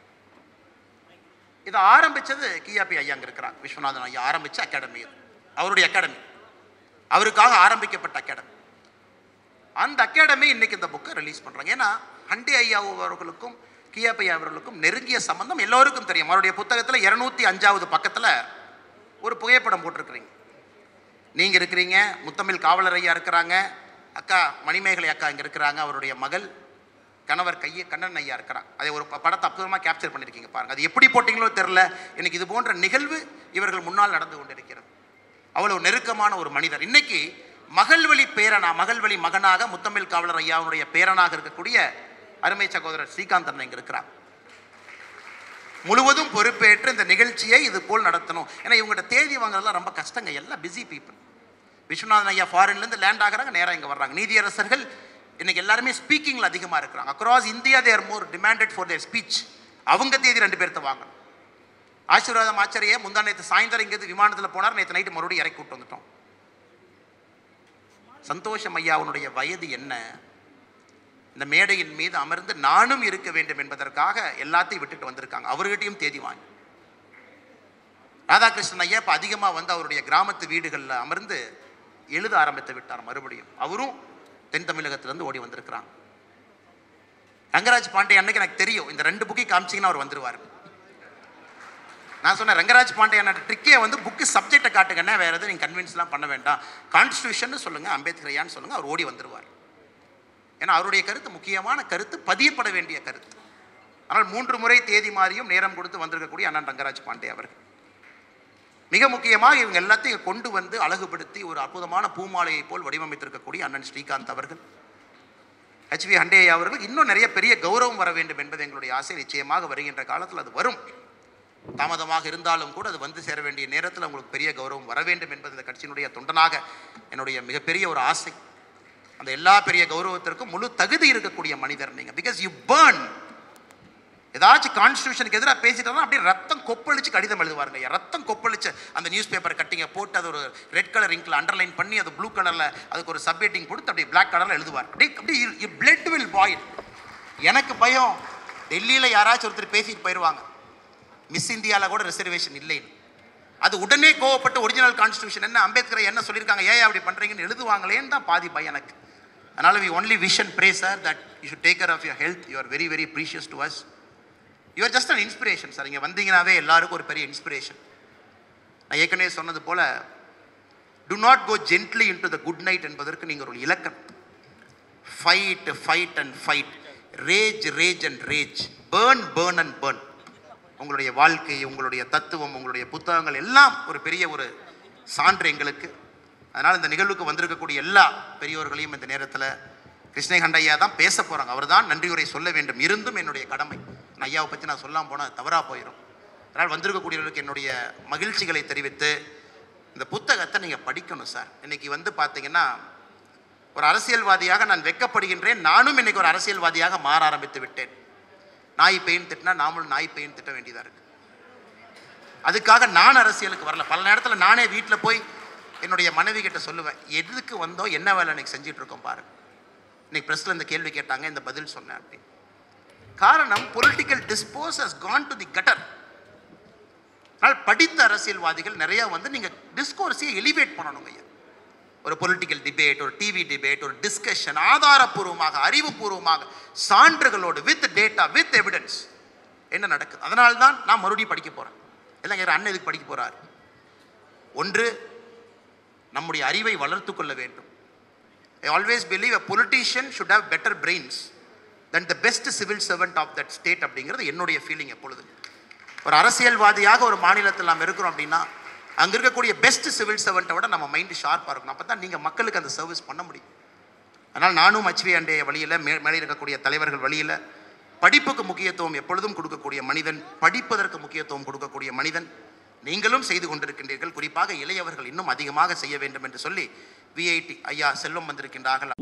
இதை ஆரம்பிச்சது கியாபி ஐயா அங்க இருக்கிறாங்க விஸ்வநாதன் ஐயா ஆரம்பிச்ச அகாடமி இது அவருடைய அகாடமி அவருக்காக ஆரம்பிக்கப்பட்ட அகாடமி அந்த அகாடமி இன்னைக்கு இந்த புக்கை ரிலீஸ் பண்றாங்க ஏன்னா ஹண்டி ஐயா அவர்களுக்கும் கியாபி ஐயா அவர்களுக்கும் நெருங்கிய சம்பந்தம் எல்லோருக்கும் தெரியும் அவருடைய புத்தகத்துல இருநூத்தி அஞ்சாவது பக்கத்துல ஒரு புகைப்படம் போட்டிருக்கிறீங்க நீங்க இருக்கிறீங்க முத்தமிழ் காவலர் ஐயா இருக்கிறாங்க அக்கா மணிமேகலை அக்கா இங்க இருக்கிறாங்க அவருடைய மகள் கணவர் கையை கண்ணன் ஐயா இருக்கிறாங்க அதை ஒரு ப- படத்தை அற்புதமாக கேப்சர் பண்ணியிருக்கீங்க பாருங்க அது எப்படி போட்டிங்களோ தெரில எனக்கு இது போன்ற நிகழ்வு இவர்கள் முன்னால் நடந்து கொண்டிருக்கிறது அவ்வளவு நெருக்கமான ஒரு மனிதர் இன்னைக்கு மகள்வழி பேரனா மகள்வழி மகனாக முத்தமிழ் காவலர் ஐயாவுடைய பேரனாக இருக்கக்கூடிய அருமை சகோதரர் ஸ்ரீகாந்த் அண்ணன் இங்க இருக்கிறார் முழுவதும் பொறுப்பேற்று இந்த நிகழ்ச்சியை இது போல் நடத்தணும் ஏன்னா இவங்ககிட்ட தேதி வாங்குறதுலாம் ரொம்ப கஷ்டங்க எல்லாம் பிஸி பீப்புள் விஸ்வநாதன் ஐயா ஃபாரின்லேருந்து லேண்ட் ஆகுறாங்க நேராக இங்கே வர்றாங்க நீதியரசர்கள் இன்னைக்கு எல்லாருமே ஸ்பீக்கிங்கில் அதிகமாக இருக்கிறாங்க across India they're more demanded for their speech அவங்க தேதி ரெண்டு பேர்த்த வாங்கணும் ஆசீர்வாதம் ஆச்சாரியே முந்தா நேற்று சாயந்தரம் இங்கேருந்து விமானத்தில் போனார் நேற்று நைட்டு மறுபடியும் இறக்கி விட்டு வந்துட்டோம் சந்தோஷம் ஐயாவுடைய வயது என்ன இந்த மேடையின் மீது அமர்ந்து நானும் இருக்க வேண்டும் என்பதற்காக எல்லாத்தையும் விட்டுட்டு வந்திருக்காங்க அவர்கிட்டயும் தேதி வாங்கி ராதாகிருஷ்ணன் ஐயா இப்போ அதிகமாக வந்து அவருடைய கிராமத்து வீடுகளில் அமர்ந்து எழுத ஆரம்பித்து விட்டார் மறுபடியும் அவரும் தென் தமிழகத்திலிருந்து ஓடி வந்திருக்கிறாங்க ரங்கராஜ் பாண்டே அன்னைக்கு எனக்கு தெரியும் இந்த ரெண்டு புக்கை காமிச்சிங்கன்னா அவர் வந்துருவார் நான் சொன்னேன் ரங்கராஜ் பாண்டே என்ன ட்ரிக்கே வந்து புக்கு சப்ஜெக்டை காட்டுங்கன்னா வேற எதுவும் நீங்கள் கன்வின்ஸ்லாம் பண்ண வேண்டாம் கான்ஸ்டியூஷன் சொல்லுங்க அம்பேத்கரையான்னு சொல்லுங்க அவர் ஓடி வந்துருவார் ஏன்னா அவருடைய கருத்து முக்கியமான கருத்து பதியப்பட வேண்டிய கருத்து ஆனால் மூன்று முறை தேதி மாறியும் நேரம் கொடுத்து வந்திருக்கக்கூடிய அண்ணன் ரங்கராஜ் பாண்டே அவர்கள் மிக முக்கியமாக இவங்க எல்லாத்தையும் கொண்டு வந்து அழகுபடுத்தி ஒரு அற்புதமான பூமாலையை போல் வடிவமைத்திருக்கக்கூடிய அண்ணன் ஸ்ரீகாந்த் அவர்கள் ஹெச்வி ஹண்டே அவர்கள் இன்னும் நிறைய பெரிய கௌரவம் வர வேண்டும் என்பது எங்களுடைய ஆசை நிச்சயமாக வருகின்ற காலத்தில் அது வரும் தாமதமாக இருந்தாலும் கூட அது வந்து சேர வேண்டிய நேரத்தில் உங்களுக்கு பெரிய கௌரவம் வர வேண்டும் என்பது இந்த கட்சியினுடைய தொண்டனாக என்னுடைய மிகப்பெரிய ஒரு ஆசை அந்த எல்லா பெரிய கௌரவத்திற்கும் முழு தகுதி இருக்கக்கூடிய மனிதர் நீங்கள் பிகாஸ் யூ burn ஏதாச்சும் கான்ஸ்டியூஷனுக்கு எதிராக பேசிட்டோம்னா அப்படியே ரத்தம் கொப்பளிச்சு கடிதம் எழுதுவாருங்க ஐயா ரத்தம் கொப்பளிச்சு அந்த நியூஸ் பேப்பர் கட்டிங்க போட்டு அது ஒரு ரெட் கலர் இங்கில் அண்டர்லைன் பண்ணி அது ப்ளூ கலரில் அதுக்கு ஒரு சப்ஹெட்டிங் கொடுத்து அப்படியே பிளாக் கலரில் எழுதுவார் அப்படியே அப்படியே பிளட் வில் பாயில் எனக்கு பயம் டெல்லியில் யாராச்சும் ஒருத்தர் பேசிட்டு போயிடுவாங்க மிஸ் இந்தியாவில் கூட ரிசர்வேஷன் இல்லைன்னு அது உடனே கோவப்பட்டு ஒரிஜினல் கான்ஸ்டியூஷன் என்ன அம்பேத்கர் என்ன சொல்லியிருக்காங்க ஏன் அப்படி பண்ணுறீங்கன்னு எழுதுவாங்களேன்னு தான் பாதி பயம் எனக்கு அதனால் we only wish and pray sir that you should take care of your health you are very very precious to us you're just an inspiration sir இங்கே வந்தீங்கன்னாவே எல்லாருக்கும் ஒரு பெரிய இன்ஸ்பிரேஷன் நான் ஏற்கனவே சொன்னது போல் do not go gently into the good night என்பதற்கு நீங்கள் ஒரு இலக்கணம் fight fight and fight rage rage and rage burn burn and burn உங்களுடைய வாழ்க்கை உங்களுடைய தத்துவம் உங்களுடைய புத்தகங்கள் எல்லாம் ஒரு பெரிய ஒரு சான்று எங்களுக்கு அதனால் இந்த நிகழ்வுக்கு வந்திருக்கக்கூடிய எல்லா பெரியோர்களையும் இந்த நேரத்தில் கிருஷ்ணகண்ட ஐயா தான் பேச போகிறாங்க அவர் தான் நன்றியுரை சொல்ல வேண்டும் இருந்தும் என்னுடைய கடமை நான் ஐயாவை பற்றி நான் சொல்லாமல் போனால் தவறாக போயிடும் அதனால் வந்திருக்கக்கூடியவர்களுக்கு என்னுடைய மகிழ்ச்சிகளை தெரிவித்து இந்த புத்தகத்தை நீங்கள் படிக்கணும் சார் இன்னைக்கு வந்து பார்த்தீங்கன்னா ஒரு அரசியல்வாதியாக நான் வெட்கப்படுகின்றேன் நானும் இன்னைக்கு ஒரு அரசியல்வாதியாக மாற ஆரம்பித்து விட்டேன் நாய் பெயின் திட்டினா நாமளும் நாய் பெயின் திட்ட வேண்டியதாக இருக்கு அதுக்காக நான் அரசியலுக்கு வரல பல நேரத்தில் நானே வீட்டில் போய் என்னுடைய மனைவி கிட்ட சொல்லுவேன் எதுக்கு வந்தோம் என்ன வேலை இன்னைக்கு செஞ்சுட்டு இருக்கோம் பாருங்க இன்னைக்கு ப்ரெஸ்ல இந்த கேள்வி கேட்டாங்க இந்த பதில் சொன்னேன் அப்படி காரணம் political discourse has gone to the gutter ஆனால் படித்த அரசியல்வாதிகள் நிறைய வந்து நீங்க டிஸ்கோர்ஸையே எலிவேட் பண்ணணுங்க ஐயா ஒரு பொலிட்டிக்கல் டிபேட் ஒரு டிவி டிபேட் ஒரு டிஸ்கஷன் ஆதாரப்பூர்வமாக அறிவுபூர்வமாக சான்றுகளோடு வித் டேட்டா வித் எவிடன்ஸ் என்ன நடக்குது அதனால தான் நான் மறுபடியும் படிக்க போறேன் இல்லைங்க யார் அண்ணன் இதுக்கு படிக்க போறார் ஒன்று நம்முடைய அறிவை வளர்த்து கொள்ள வேண்டும் I always believe a politician should have better brains than the best civil servant of that state அப்படிங்கிறது என்னுடைய ஃபீலிங் எப்பொழுது ஒரு அரசியல்வாதியாக ஒரு மாநிலத்தில் நாம் இருக்கிறோம் அப்படின்னா அங்கே இருக்கக்கூடிய பெஸ்ட் சிவில் சர்வெண்ட்டை விட நம்ம மைண்டு ஷார்ப்பாக இருக்கணும் அப்போ தான் நீங்கள் மக்களுக்கு அந்த சர்வீஸ் பண்ண முடியும் அதனால் நானும் ஹச்வி அண்டே வழியில் மே மேலே இருக்கக்கூடிய தலைவர்கள் வழியில் படிப்புக்கு முக்கியத்துவம் எப்பொழுதும் கொடுக்கக்கூடிய மனிதன் படிப்பதற்கு முக்கியத்துவம் கொடுக்கக்கூடிய மனிதன் நீங்களும் செய்து கொண்டிருக்கின்றீர்கள் குறிப்பாக இளையவர்கள் இன்னும் அதிகமாக செய்ய வேண்டும் என்று சொல்லி விஐடி ஐயா செல்வம் வந்திருக்கின்றார்கள்